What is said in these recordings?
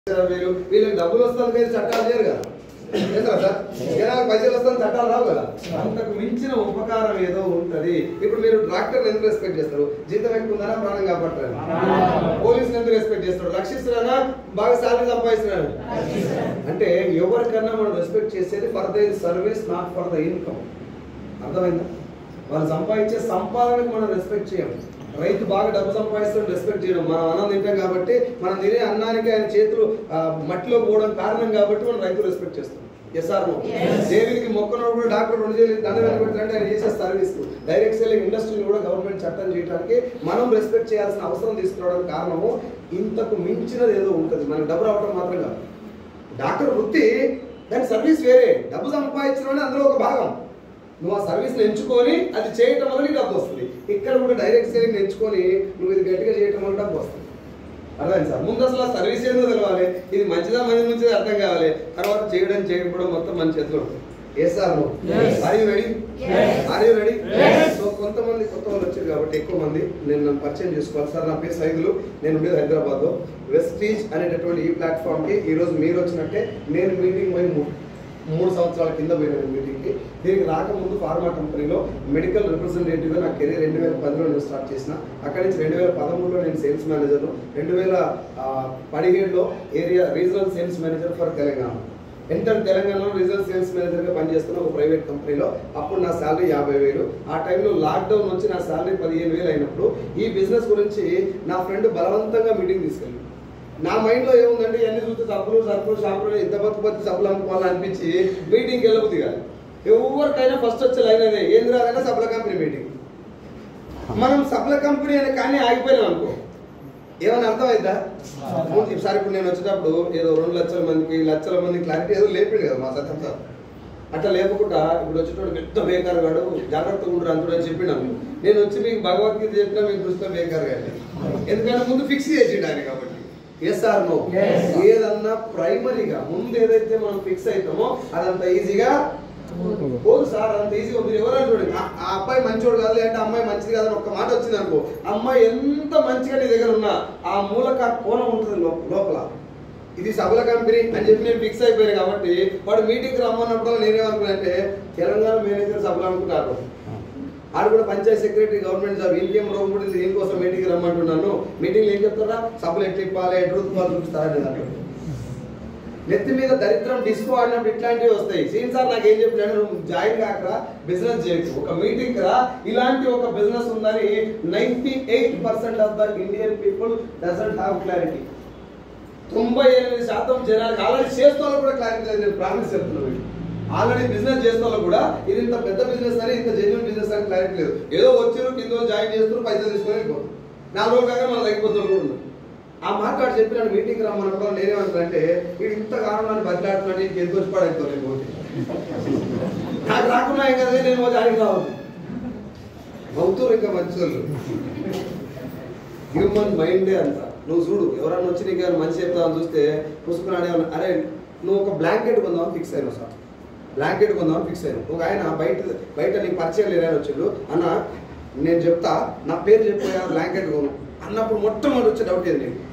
ఇరవై వేలు వీళ్ళకి డబ్బులు వస్తాను కానీ చట్టాలు చేయరు కదా చేస్తారా సార్ జనాలకు పైసలు వస్తాను చట్టాలు రావు కదా అంతకు మించిన ఉపకారం ఏదో ఉంటది ఇప్పుడు మీరు డాక్టర్ ఎందుకు రెస్పెక్ట్ చేస్తారు జీతం ఎక్కువ ఉందనా ప్రాణం కాపాడతారు పోలీసులు ఎందుకు రెస్పెక్ట్ చేస్తారు రక్షిస్తున్నారా బాగా సాలరీ సంపాదిస్తున్నాడు అంటే ఎవరికన్నా మనం రెస్పెక్ట్ చేసేది for the service not for the income అర్థమైందా వాళ్ళు సంపాదించే సంపాదనకు మనం రెస్పెక్ట్ చేయం రైతు బాగా డబ్బు సంపాదిస్తాడు రెస్పెక్ట్ చేయడం మనం అన్నం తింటాం కాబట్టి మనం తినే అన్నానికి ఆయన చేతులు ఆ, మట్టిలో పోవడం కారణం కాబట్టి మనం రైతు రెస్పెక్ట్ చేస్తాం ఎస్ఆర్ దేవునికి మొక్కనోడు కూడా డాక్టర్ రెండు చేయాలి దండ వెనకబెట్టాలంటే ఆయన చేసే సర్వీస్ డైరెక్ట్ సెల్లింగ్ ఇండస్ట్రీని కూడా గవర్నమెంట్ చట్టం చేయడానికి మనం రెస్పెక్ట్ చేయాల్సిన అవసరం తీసుకురావడం కారణము ఇంతకు మించినది ఏదో ఉంటుంది మనకు డబ్బు రావడం మాత్రం కాదు డాక్టర్ వృత్తి దాని సర్వీస్ వేరే డబ్బు సంపాదించడం అందులో ఒక భాగం నువ్వు ఆ సర్వీస్ ఎంచుకొని అది చేయటం వల్ల నీకు డబ్బు వస్తుంది ఇక్కడ కూడా డైరెక్ట్ సేలింగ్ ఎంచుకొని నువ్వు ఇది గట్టిగా చేయటం వల్ల డబ్బు వస్తుంది అర్థమైంది సార్ ముందు అసలు ఆ సర్వీస్ ఏందో తెలవాలి ఇది మంచిదా మంచి మంచిది అర్థం కావాలి తర్వాత చేయడం చేయకపోవడం మొత్తం మన చేతిలో ఉంటుంది ఏ sir Yes. Are you ready Yes. Are you ready Yes. So కొంతమంది కొత్త వాళ్ళు వచ్చారు కాబట్టి ఎక్కువ మంది నేను నన్ను పరిచయం చేసుకోవాలి సార్ నా పేరు సైదులు నేను ఉండేది హైదరాబాద్ వెస్టీజ్ అనేటటువంటి ఈ ప్లాట్ఫామ్ కి ఈ రోజు మీరు వచ్చినట్టే నేను మీటింగ్ పోయి మూ- మూడు సంవత్సరాల కింద పోయిన మీటింగ్కి దీనికి రాకముందు ఫార్మా కంపెనీలో మెడికల్ రిప్రజెంటేటివ్గా నా కెరీర్ రెండు వేల పదిలో నేను స్టార్ట్ చేసిన అక్కడి నుంచి రెండు వేల పదమూడులో నేను సేల్స్ మేనేజర్ రెండు వేల ఆ, పదిహేడులో area regional sales manager for Telangana ఎంటర్ తెలంగాణలో రీజనల్ సేల్స్ మేనేజర్గా పనిచేస్తున్న ఒక ప్రైవేట్ కంపెనీలో అప్పుడు నా శాలరీ యాభై వేలు ఆ టైంలో లాక్డౌన్ వచ్చి నా శాలరీ పదిహేను వేలు అయినప్పుడు ఈ బిజినెస్ గురించి నా ఫ్రెండ్ బలవంతంగా మీటింగ్ తీసుకెళ్ళి నా మైండ్లో ఏముందంటే ఇవన్నీ చూస్తే సబ్బులు సరుకులు షాపులు ఎంత బతుకు బతుకు సబ్బులు అనుకోవాలని అనిపించి మీటింగ్కి వెళ్ళబుద్ది కాదు ఎవరికైనా ఫస్ట్ వచ్చే లైన్ అదే ఏంది రాదన్నా సబ్బుల కంపెనీ మీటింగ్ మనం సబ్బుల కంపెనీ అని కానీ ఆగిపోయినాం అనుకో ఏమైనా అర్థమైందా ఈసారి ఇప్పుడు నేను వచ్చేటప్పుడు ఏదో రెండు లక్షల మందికి లక్షల మంది క్లారిటీ ఏదో లేపిండు కదా మా సత్యం సార్ అట్లా లేకుండా ఇప్పుడు వచ్చేటోడు పెద్ద బేకార్ గాడు జాగ్రత్తగా ఉండరు అంతుడు అని చెప్పినాను నేను వచ్చి మీకు భగవద్గీత చెప్పినా మీకు దృష్టిలో బేకార్ గాడి ఎందుకంటే ముందు ఫిక్స్ చేసిండు ఆయన కాబట్టి ఎస్ ఆర్ నో Yes. ఏదన్నా ప్రైమరీగా ముందు ఏదైతే మనం ఫిక్స్ అవుతామో అదంత ఈజీగా పోదు సార్ అంత ఈజీగా మీరు ఎవరైనా చూడండి ఆ ఆ అబ్బాయి మంచోడు కాదు లేదంటే అమ్మాయి మంచిది కాదని ఒక్క మాట వచ్చింది అనుకో అమ్మాయి ఎంత మంచిగా నీ దగ్గర ఉన్నా ఆ మూలక కోణం ఉంటుంది లో- లోపల ఇది సభల కంపెనీ అని చెప్పి నేను ఫిక్స్ అయిపోయాను కాబట్టి వాడు మీటింగ్ రమ్మన్నప్పుడు నేనేమనుకున్నా అంటే తెలంగాణ మేనేజర్ సభలు అనుకున్నారు ఆడు కూడా పంచాయత్ సెక్రటరీ గవర్నమెంట్ జాబ్ ఇంకేం రోగం కూడా దీనికోసం మీటింగ్ రమ్మంటున్నాను మీటింగ్ ఏం చెప్తారా సభలు ఎట్లా ఇప్పాలి ఎట్లా రుతుపాలు చూపిస్తారని దాంట్లో నెత్తి మీద దరిద్రం డిస్కో ఆడినప్పుడు ఇట్లాంటివి వస్తాయి సీన్ సార్ నాకు ఏం చెప్పినాడు నువ్వు జాయిన్ కాకరా బిజినెస్ చేయకు ఒక మీటింగ్ రా ఇలాంటి ఒక బిజినెస్ ఉందని ninety eight percent of the Indian people doesn't have clarity తొంభై ఎనిమిది శాతం జనానికి ఆల్రెడీ చేస్తున్న వాళ్ళు కూడా క్లారిటీ లేదు నేను ప్రామిస్ చెప్తున్నాను ఆల్రెడీ బిజినెస్ చేస్తున్న వాళ్ళు కూడా ఇది ఇంత పెద్ద బిజినెస్ అని ఇంత జెన్యున్ బిజినెస్ అని క్లారిటీ లేదు ఏదో వచ్చారు కింద జాయిన్ చేస్తున్నారు పైసలు తీసుకొని వెళ్ళిపోతారు నాలుగు రోజులు కాక మన తగ్గిపోతున్నారు కూడా ఉన్నారు. ఆ మాట్లాడి చెప్పి నన్ను మీటింగ్ రమ్మన్నప్పుడు నేనేమంటానంటే వీడు ఇంత కారణం నన్ను బదిలాడుతున్నాడు ఇంక ఎంత వచ్చి పడైతే నేను పోతే నాకు రాకుండా ఏం కదా నేను పోతే ఆడికి రావద్దు అవుతారు ఇంకా మంచి వాళ్ళు హ్యూమన్ మైండే అంత నువ్వు చూడు ఎవరన్నా వచ్చి నీకు ఏమైనా మంచి చెప్తావని చూస్తే పుసుకున్నాడే అరే నువ్వు ఒక బ్లాంకెట్ కొందామని ఫిక్స్ అయినావు సార్ బ్లాంకెట్ కొందామని ఫిక్స్ అయినావు ఒక ఆయన బయట బయట నీకు పరిచయం లేని ఆయన వచ్చిండు అన్న నేను చెప్తా నా పేరు చెప్పిపోయా బ్లాంకెట్ కొను అన్నప్పుడు మొట్టమొదటి వచ్చే డౌట్ ఏది నీకు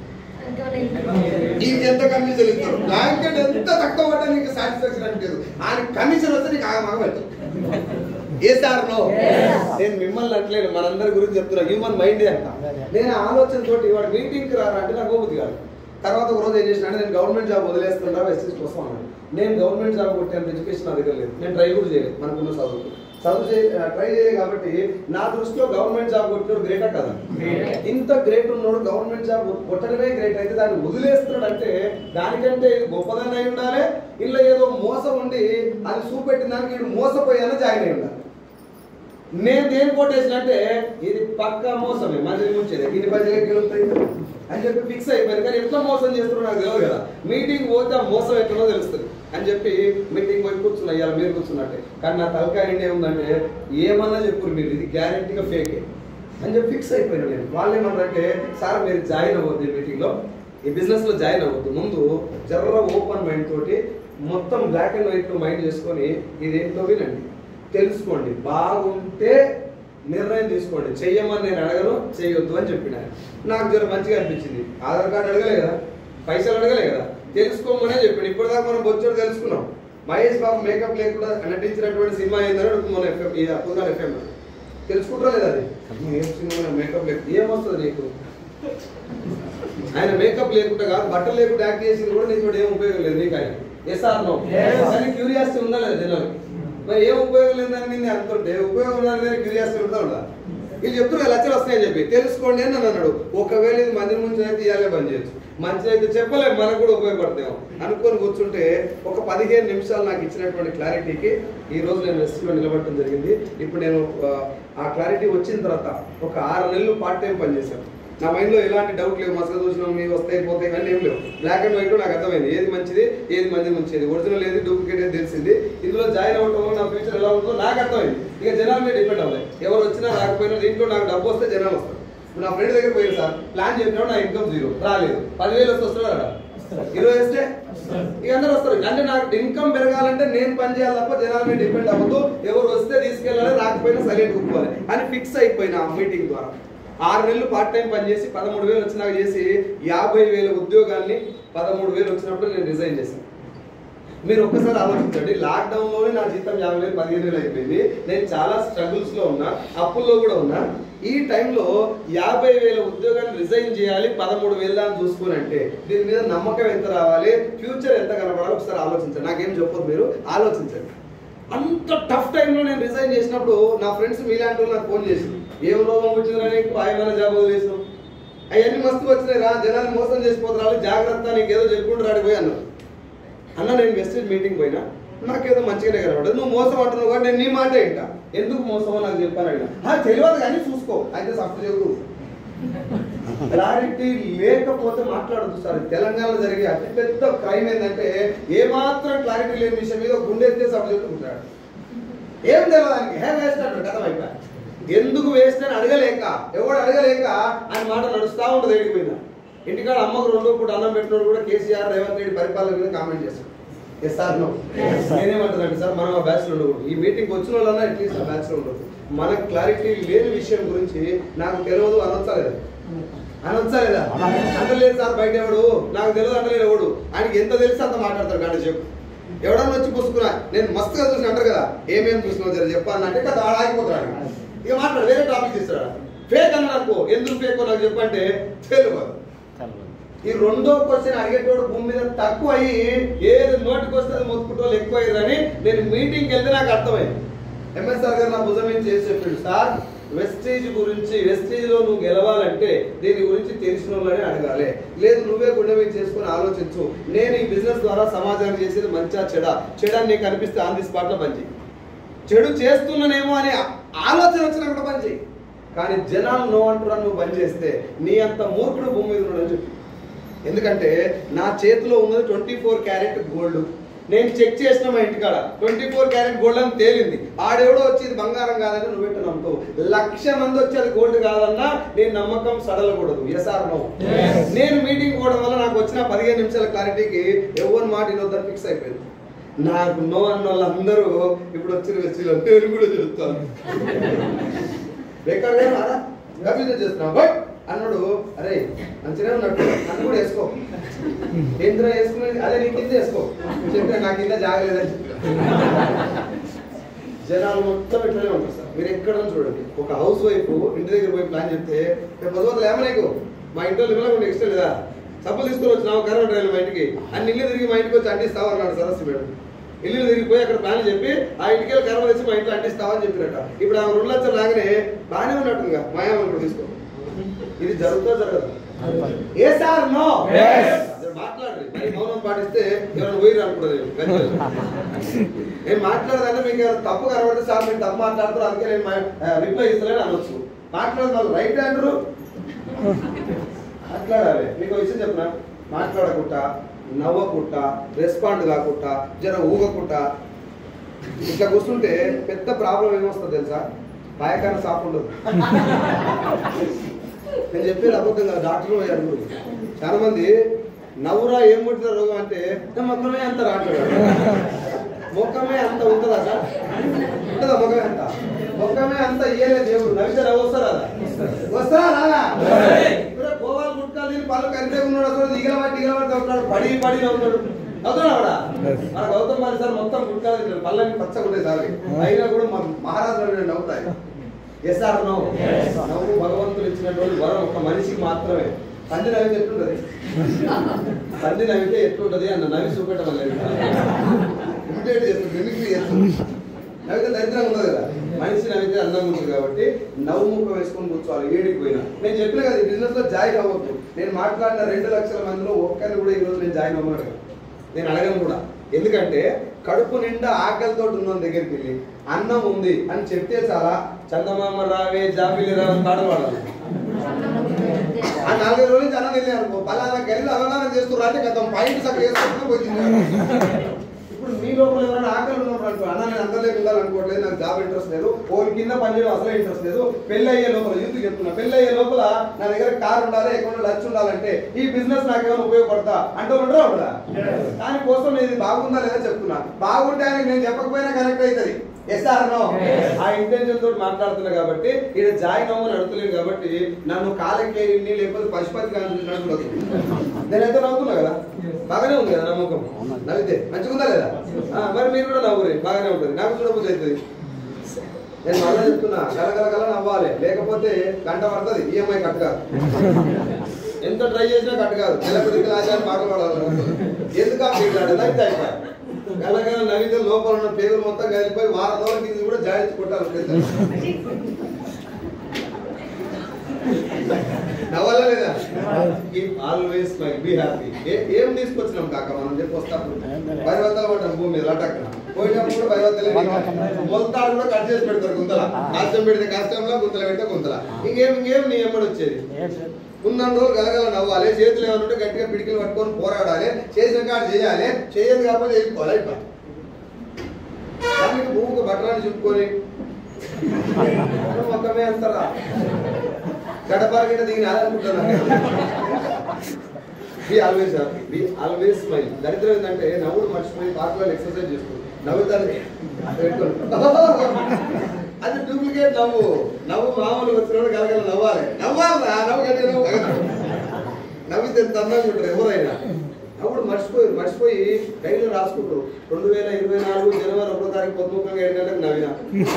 నీకు ఎంత కమిషన్ ఇస్తారు బ్లాంకెట్ ఎంత తక్కువ పడ్డా నీకు సాటిస్ఫాక్షన్ అనిపించదు ఆయన కమిషన్ వస్తే నీకు ఆగమాగవచ్చు ఏ సార్ నో Yes. నేను మిమ్మల్ని అంటలేను మనందరి గురించి చెప్తున్నా హ్యూమన్ మైండే అంట నేను ఆ ఆలోచన తోటి వాడు మీటింగ్కి రారా అంటే నాకు ఓపిక కాదు తర్వాత ఒక రోజు ఏం చేసిన నేను గవర్నమెంట్ జాబ్ వదిలేస్తున్నా వెస్టీస్ కోసం అన్నాడు నేను గవర్నమెంట్ జాబ్ కొట్టాను ఎడ్యుకేషన్ నా దగ్గర లేదు నేను ట్రై కూడా చేయలేదు మనకున్న చదువు చదువు చేయ ట్రై చేయలేదు కాబట్టి నా దృష్టిలో గవర్నమెంట్ జాబ్ కొట్టినోడు గ్రేటా కదా Great. ఇంత గ్రేట్ ఉన్నోడు గవర్నమెంట్ జాబ్ కొట్టడమే గ్రేట్ అయితే దాన్ని వదిలేస్తున్నాడు అంటే దానికంటే ఇది గొప్పదన్న అయి ఉండాలి ఇలా ఏదో మోసం ఉండి అది చూపెట్టిన దానికి వీడు మోసపోయాను జాయిన్ అయి ఉండాలి నేను దేని కొట్టేసినంటే ఇది పక్కా మోసమే మధ్య ముంచేది ఇన్ని పైసలకి గెలుస్తాయి అని చెప్పి ఫిక్స్ అయిపోయింది కానీ ఎట్లా మోసం చేస్తున్నారో నాకు తెలియదు కదా మీటింగ్ పోతే ఆ మోసం ఎట్లనో తెలుస్తుంది అని చెప్పి మీటింగ్ పోయి కూర్చున్నా ఇవాళ మీరు కూర్చున్నట్టే కానీ నా తలకాయ నిండా ఏముందంటే ఏమన్నా చెప్పు మీరు ఇది గ్యారెంటీగా ఫేకే అని చెప్పి ఫిక్స్ అయిపోయాను నేను వాళ్ళు ఏమన్నారంటే సార్ మీరు జాయిన్ అవ్వద్దు ఈ మీటింగ్లో ఈ బిజినెస్ లో జాయిన్ అవ్వద్దు ముందు జర్ర ఓపెన్ మైండ్ తోటి మొత్తం బ్లాక్ అండ్ వైట్ మైండ్ చేసుకొని ఇదేంటో వినండి తెలుసుకోండి బాగుంటే నిర్ణయం తీసుకోండి చెయ్యమని నేను అడగను చెయ్యొద్దు అని చెప్పిన ఆయన. నాకు జర మంచిగా అనిపించింది ఆధార్ కార్డు అడగలే కదా పైసలు అడగలే కదా తెలుసుకోమనే చెప్పాడు ఇప్పటిదాకా మనం బొచ్చోడు తెలుసుకున్నాం మహేష్ బాబు మేకప్ లేకుండా నటించినటువంటి సినిమా ఏందని అడుగుతుంది మన ఎఫ్ఎం ఈ పురాణ ఎఫ్ఎం తెలుసుకుంటారా లేదా అది నువ్వు ఏం సినిమా మేకప్ లేకుండా ఏమొస్తుంది నీకు ఆయన మేకప్ లేకుండా కాదు బట్టలు లేకుండా యాక్ట్ చేసింది కూడా నీకు ఏం ఉపయోగం లేదు నీకు ఆయన ఎస్ ఆర్ నో Yes. కానీ క్యూరియాసిటీ ఉందా లేదా జనాలకి మరి ఏం ఉపయోగం లేదని నేను అనుకుంటే ఉపయోగం ఉందని మీద క్యూరియాసిటీ ఉందా ఉందా వీళ్ళు చెప్తున్నారు లక్షలు వస్తాయని చెప్పి తెలుసుకోండి అని నన్ను అన్నాడు ఒకవేళ ఇది మందిరం నుంచి అయితే ఇవ్వాలే బంద్ చేయొచ్చు మంచిది అయితే చెప్పలేము మనకు కూడా ఉపయోగపడతాం అనుకొని కూర్చుంటే ఒక పదిహేను నిమిషాలు నాకు ఇచ్చినటువంటి క్లారిటీకి ఈ రోజు నేను రెస్ట్లో నిలబడటం జరిగింది ఇప్పుడు నేను ఆ, ఆ క్లారిటీ వచ్చిన తర్వాత ఒక ఆరు నెలలు పార్ట్ టైం పనిచేశాను నా మైండ్లో ఎలాంటి డౌట్ లేవు మసక చూసినాం మీ వస్తాయి పోతాయి కానీ ఏం లేవు బ్లాక్ అండ్ వైట్ నాకు అర్థమైంది ఏది మంచిది ఏది మంచి మంచిది ఒరిజినల్ ఏది డూప్లికేట్ ఏది తెలిసింది ఇందులో జాయిన్ అవ్వడం వల్ల నా ఫ్యూచర్ ఎలా ఉంటుందో నాకు అర్థమైంది ఇక జనాల మీద డిపెండ్ అవ్వాలి ఎవరు వచ్చినా రాకపోయినా దీంట్లో నాకు డబ్బు వస్తే జనాలు వస్తారు ఇప్పుడు నా ఫ్రెండ్ దగ్గర పోయింది సార్ ప్లాన్ చెప్పినప్పుడు నా ఇన్కమ్ జీరో రాలేదు పదివేలు వస్తే వస్తున్నాడు ఇరవై వేస్తే ఇక అందరూ వస్తారు అంటే నాకు ఇన్కమ్ పెరగాలంటే నేను పని చేయాలి తప్ప జనాల మీద డిపెండ్ అవ్వద్దు ఎవరు వస్తే తీసుకెళ్ళాలి రాకపోయినా సైలెంట్ కూర్చోవాలి అని ఫిక్స్ అయిపోయినా ఆ మీటింగ్ ద్వారా ఆరు నెలలు పార్ట్ టైం పని చేసి పదమూడు వేలు వచ్చినాక చేసి యాభై వేల ఉద్యోగాల్ని పదమూడు వేలు వచ్చినప్పుడు నేను రిజైన్ చేశాను మీరు ఒక్కసారి ఆలోచించండి లాక్డౌన్ లోనే నా జీతం యాభై వేలు పదిహేను వేలు అయిపోయింది నేను చాలా స్ట్రగుల్స్ లో ఉన్నా అప్పుల్లో కూడా ఉన్నా ఈ టైంలో యాభై వేల ఉద్యోగాన్ని రిజైన్ చేయాలి పదమూడు వేల దాన్ని చూసుకుని అంటే దీని మీద నమ్మకం ఎంత రావాలి ఫ్యూచర్ ఎంత కనబడాలి ఒకసారి ఆలోచించండి నాకేం చెప్పొద్దు మీరు ఆలోచించండి అంత టఫ్ టైంలో నేను రిజైన్ చేసినప్పుడు నా ఫ్రెండ్స్ మీలాంటి వాళ్ళు నాకు ఫోన్ చేసి ఏం రోగం వచ్చిందిరా నీకు ఆయమైన జాబ్ వదిలేసినావు అవన్నీ మస్తు వచ్చినాయి రా జనాన్ని మోసం చేసిపోతున్నారు జాగ్రత్త నీకు ఏదో చెప్పుకుంటూ రాడిపోయి అన్నారు అన్న నేను వెస్టేజ్ మీటింగ్ పోయినా నాకేదో మంచిగానే కనబడదు నువ్వు మోసం అంటున్నావు కాబట్టి నేను నీ మాట ఏంట ఎందుకు మోసమో నాకు చెప్పాను అడిగిన "ఆ, తెలియదు కానీ చూసుకో అయితే సఫర్ చెబుతూ క్లారిటీ లేకపోతే మాట్లాడదు సార్ తెలంగాణలో జరిగే అతిపెద్ద క్రైమ్ ఏంటంటే ఏమాత్రం క్లారిటీ లేని విషయం మీద గుండె ఎత్తే సభ చెప్పుకుంటాడు ఏం తెలియదు ఆయనకి హే వేస్ట్ అంటాడు కథం అయిపోయా ఎందుకు వేస్ట్ అని అడగలేక ఎవడు అడగలేక ఆయన మాట నడుస్తా ఉంటుంది ఎడిపోయినా ఇంటికాడ అమ్మకు రెండో పూట అన్నం పెట్టినోడు కూడా కేసీఆర్ రేవంత్ రెడ్డి పరిపాలన మీద కామెంట్ చేస్తాడు ఎస్ సార్ నో నేనేమంటానంటే సార్ మనం ఆ బ్యాచ్ లో ఉండకూడదు ఈ మీటింగ్ వచ్చిన వాళ్ళన్నా అట్లీస్ట్ ఆ బ్యాచ్ లో ఉండదు మనకు క్లారిటీ లేని విషయం గురించి నాకు తెలియదు అనొచ్చా లేదా అనొచ్చా లేదా అంటలేదు సార్ బయట ఎవడు నాకు తెలియదు అంటలేదు ఎవడు ఆయనకి ఎంత తెలిసి అంత మాట్లాడతాడు కానీ చెప్పు ఎవడన్నా వచ్చి పుసుకున్నా నేను మస్తుగా చూసి అంటారు కదా ఏమేమి చూసినావు జర చెప్పాను అంటే కదా ఆడ ఆగిపోతాడు ఆయన. ఇక మాట్లాడు వేరే టాపిక్ తీస్తాడు ఫేక్ అన్న నాకు ఎందుకు ఫేక్ నాకు చెప్పంటే తెలియదు ఈ రెండో క్వశ్చన్ అడిగేటోడు భూమి మీద తక్కువ అయ్యి ఏది నోటికి వస్తే అది మొత్తుకుంటూ ఎక్కువ అయ్యారని నేను మీటింగ్కి వెళ్తే నాకు అర్థమైంది ఎంఎస్ఆర్ గారు నా భుజం మీద చేసి చెప్పిండు సార్ వెస్టేజ్ గురించి వెస్టేజ్ లో నువ్వు గెలవాలంటే దీని గురించి తెలిసిన వాళ్ళని అడగాలి లేదు నువ్వే గుండె మీద చేసుకుని ఆలోచించు నేను ఈ బిజినెస్ ద్వారా సమాజానికి చేసేది మంచా చెడ చెడ నీకు అనిపిస్తే ఆన్ ది స్పాట్ లో పని చెడు చేస్తున్నానేమో అనే ఆలోచన వచ్చినా కూడా పని చేయి కానీ జనాలు నో అంటున్నా నువ్వు పని చేస్తే నీ అంత మూర్ఖుడు భూమి మీద ఉన్నాడని చెప్పి ఎందుకంటే నా చేతిలో ఉన్నది ట్వంటీ ఫోర్ క్యారెట్ గోల్డ్ నేను చెక్ చేసిన మా ఇంటికాడ ట్వంటీ ఫోర్ క్యారెట్ గోల్డ్ అని తేలింది ఆడెవడో వచ్చి ఇది బంగారం కాదంటే నువ్వు పెట్టు నమ్ముతావు లక్ష మంది వచ్చి అది గోల్డ్ కాదన్నా నేను నమ్మకం సడలకూడదు ఎస్ ఆర్ నో Yes. నేను మీటింగ్ పోవడం వల్ల నాకు వచ్చిన పదిహేను నిమిషాల క్లారిటీకి ఎవరి మాట వినొద్దని ఫిక్స్ అయిపోయింది నాకు నో అన్న వాళ్ళందరూ ఇప్పుడు వచ్చిన వచ్చి నేను కూడా చెప్తాను బేకార్ కన్ఫ్యూజన్ చేస్తున్నావు బట్ అన్నాడు అరే మంచిగా ఉన్నట్టు నన్ను కూడా వేసుకో ఏంద్రా వేసుకునేది అదే నీ కింద వేసుకో చెప్పిన నా కింద జాగలేదని జనాలు మొత్తం ఇట్లనే ఉంటారు సార్ మీరు ఎక్కడ చూడండి ఒక హౌస్ వైఫ్ ఇంటి దగ్గర పోయి ప్లాన్ చెప్తే రేపు పొద్దున ఏమో నీకు మా ఇంట్లో లిమల ఇష్టం లేదా సబ్బులు తీసుకొని వచ్చినావు కరెంట్ రైలు మా ఇంటికి అన్ని ఇల్లు తిరిగి మా ఇంటికి వచ్చి అంటిస్తావు అన్నాడు సరస్సు మేడం ఇల్లు తిరిగిపోయి అక్కడ ప్లాన్ చెప్పి ఆ ఇంటికి వెళ్ళి కర్మ తెచ్చి మా ఇంట్లో అంటిస్తావని చెప్పినట్ట ఇప్పుడు ఆ రెండు లక్షలు లాగానే బాగానే ఉన్నట్టుగా మాయామని కూడా తీసుకో ఇది జరుగుతా జరగదు ఏ సార్ నో Yes. మాట్లాడండి మరి మౌనం పాటిస్తే ఎవరైనా పోయి అనుకుంటుంది నేను మాట్లాడదంటే మీకు ఏమైనా తప్పు కనబడితే సార్ మీరు తప్పు మాట్లాడుతారు అందుకే నేను రిప్లై ఇస్తలేను అనొచ్చు మాట్లాడదు వాళ్ళు రైట్ అంటారు మాట్లాడాలి మీకు ఒక విషయం చెప్పిన మాట్లాడకుండా నవ్వకుండా రెస్పాండ్ కాకుండా జర ఊగకుండా ఇట్లా కూర్చుంటే పెద్ద ప్రాబ్లం ఏమొస్తుంది తెలుసా పాయకాన సాప్ ఉండదు నేను చెప్పేది అబద్ధం కదా డాక్టర్ పోయి అడుగురు చాలా మంది నవ్వురా ఏం పుట్టిన రోగం అంటే "నా ముఖమే అంత రావట్లేదు ముఖమే అంత ఉంటుందా సార్ ఉంటుందా ముఖమే అంత ముఖమే అంత ఇయ్యలే దేవుడు నవ్వితే నవ్వు వస్తారా వస్తారా రాదా వస్తాయి. ఇప్పుడు గోవాలు గుట్కాలు తిని పళ్ళు కరితే ఉన్నాడు అసలు ఈగలబట్టి ఈగలబట్టి అవుతున్నాడు పడి పడి నవ్వుతాడు అవుతున్నాడు ఆవిడ Yes. మన గౌతమ్ మరి సార్ మొత్తం గుట్కా తింటాడు పళ్ళని పచ్చగా ఉంటాయి సార్ అయినా కూడా మా మహారాజు నవ్వుతాయి ఎస్ ఆర్ నో నవ్వు భగవంతుడు ఇచ్చినటువంటి వరం ఒక మనిషికి మాత్రమే తండ్రి నవ్వితే ఎట్లుంటది తండ్రి నవ్వితే ఎట్లుంటది అన్న నవ్వి చూపెట్టడం లేదు ఇమిటేట్ చేస్తుంది మిమిక్రీ చేస్తుంది నవ్వితే దరిద్రంగా ఉండదు కదా మనిషి నవ్వితే అందంగా ఉంటుంది కాబట్టి నవ్వు ముఖం వేసుకొని కూర్చోవాలి ఏడికి పోయినా నేను చెప్పిన కదా ఈ బిజినెస్ లో జాయిన్ అవ్వద్దు నేను మాట్లాడిన రెండు లక్షల మందిలో ఒక్కరిని కూడా ఈ రోజు నేను జాయిన్ అవ్వను అడగను. నేను అడగను కూడా ఎందుకంటే కడుపు నిండా ఆకలితో ఉన్న దగ్గరికి వెళ్ళి అన్నం ఉంది అని చెప్తే చాలా చందమామ రావే జాబిలి రావే పాటలు పాడాలి ఆ నాలుగైదు రోజులు నుంచి అన్నం వెళ్ళి అనుకో పలానా గల్లీలో అన్నదానం చేస్తున్నారు అంటే గతం పాయింట్ సగం వేసుకుంటున్నా పోయింది ఇప్పుడు మీ లోపల ఎవరైనా ఆకలి ఉన్నప్పుడు అనుకో అన్న నేను అందరిలోకి ఉండాలనుకోవట్లేదు నాకు జాబ్ ఇంట్రెస్ట్ లేదు ఓడి కింద పని చేయడం అసలు ఇంట్రెస్ట్ లేదు పెళ్లి అయ్యే లోపల యూత్ చెప్తున్నా పెళ్లి అయ్యే లోపల నా దగ్గర కార్ ఉండాలి అకౌంట్ లక్ష ఉండాలంటే ఈ బిజినెస్ నాకు ఏమైనా ఉపయోగపడతా అంటూ ఉండరా ఉండదా దానికోసం నేను ఇది బాగుందా లేదా చెప్తున్నా బాగుంటే ఆయనకి నేను చెప్పకపోయినా కనెక్ట్ అవుతుంది ఎస్ ఆర్ నో ఆ ఇంటెన్షన్ తోటి మాట్లాడుతున్నా కాబట్టి ఇక్కడ జాయిన్ అవ్వని అడుగుతలేదు కాబట్టి నన్ను కాలకేరిని లేకపోతే పశుపతి కానీ చూసినట్టు నేనైతే నవ్వుతున్నా కదా బాగానే ఉంది కదా నమ్మకం నవ్వితే మంచిగా ఉందా లేదా ఆ, మరి మీరు కూడా నవ్వురే బాగానే ఉంటుంది నాకు చూడబోతుంది అవుతుంది నేను మళ్ళీ చెప్తున్నా గలగల గల నవ్వాలి లేకపోతే గంట పడుతుంది ఈఎంఐ కట్ కాదు ఎంత ట్రై చేసినా కట్ కాదు నెలకు దిక్కులు ఆచారం పాటలు పాడాలి ఎందుకు ఆ పీకులాడు నవ్వితే అయిపోయి గలగల నవ్వితే లోపల ఉన్న పేగులు మొత్తం కలిపిపోయి వారం రోజుల కింద కూడా జాయించి కొట్టాలి నవ్వాలా లేదా ఆల్వేస్ మై బి హ్యాపీ ఏం తీసుకొచ్చినాం కాక మనం చెప్పి వస్తాము భైరవతల పడ్డాం భూమి మీద లటక్కన పోయినప్పుడు కూడా భైరవతలే మొలతాడు కూడా కట్ చేసి పెడతారు గుంతల కాష్టం పెడితే కాష్టంలో గుంతల పెడితే గుంతల ఇంకేం ఇంకేం నీ ఎమ్మడి వచ్చేది ఉన్న రోజులు గలగల నవ్వాలి చేతులు ఏమైనా ఉంటే గట్టిగా పిడికిలు పట్టుకొని పోరాడాలి చేసిన కాడ చేయాలి చేయదు కాకపోతే వెళ్ళిపోవాలి అయిపోయి దానికి భూమికి బట్టరాన్ని చుట్టుకొని మొత్తమే అంటారా గడపార గిట్ట దిగిన అనుకుంటున్నా be always happy be always smile దరిద్రం ఏంటంటే నవ్వుడు మర్చిపోయి పాటలో ఎక్సర్సైజ్ చేస్తుంది నవ్వుతాను అది డూప్లికేట్ నవ్వు నవ్వు మామూలు వచ్చినప్పుడు కలగల నవ్వాలి నవ్వాలరా నవ్వు గట్టి నవ్వు నవ్వితే ఎంత అందంగా ఉంటారు ఎవరైనా అప్పుడు మర్చిపోయి మర్చిపోయి డైరీలో రాసుకుంటారు రెండు వేల ఇరవై నాలుగు జనవరి ఒకటో తారీఖు పొద్దుముఖంగా ఏడు గంటలకు నవ్వినా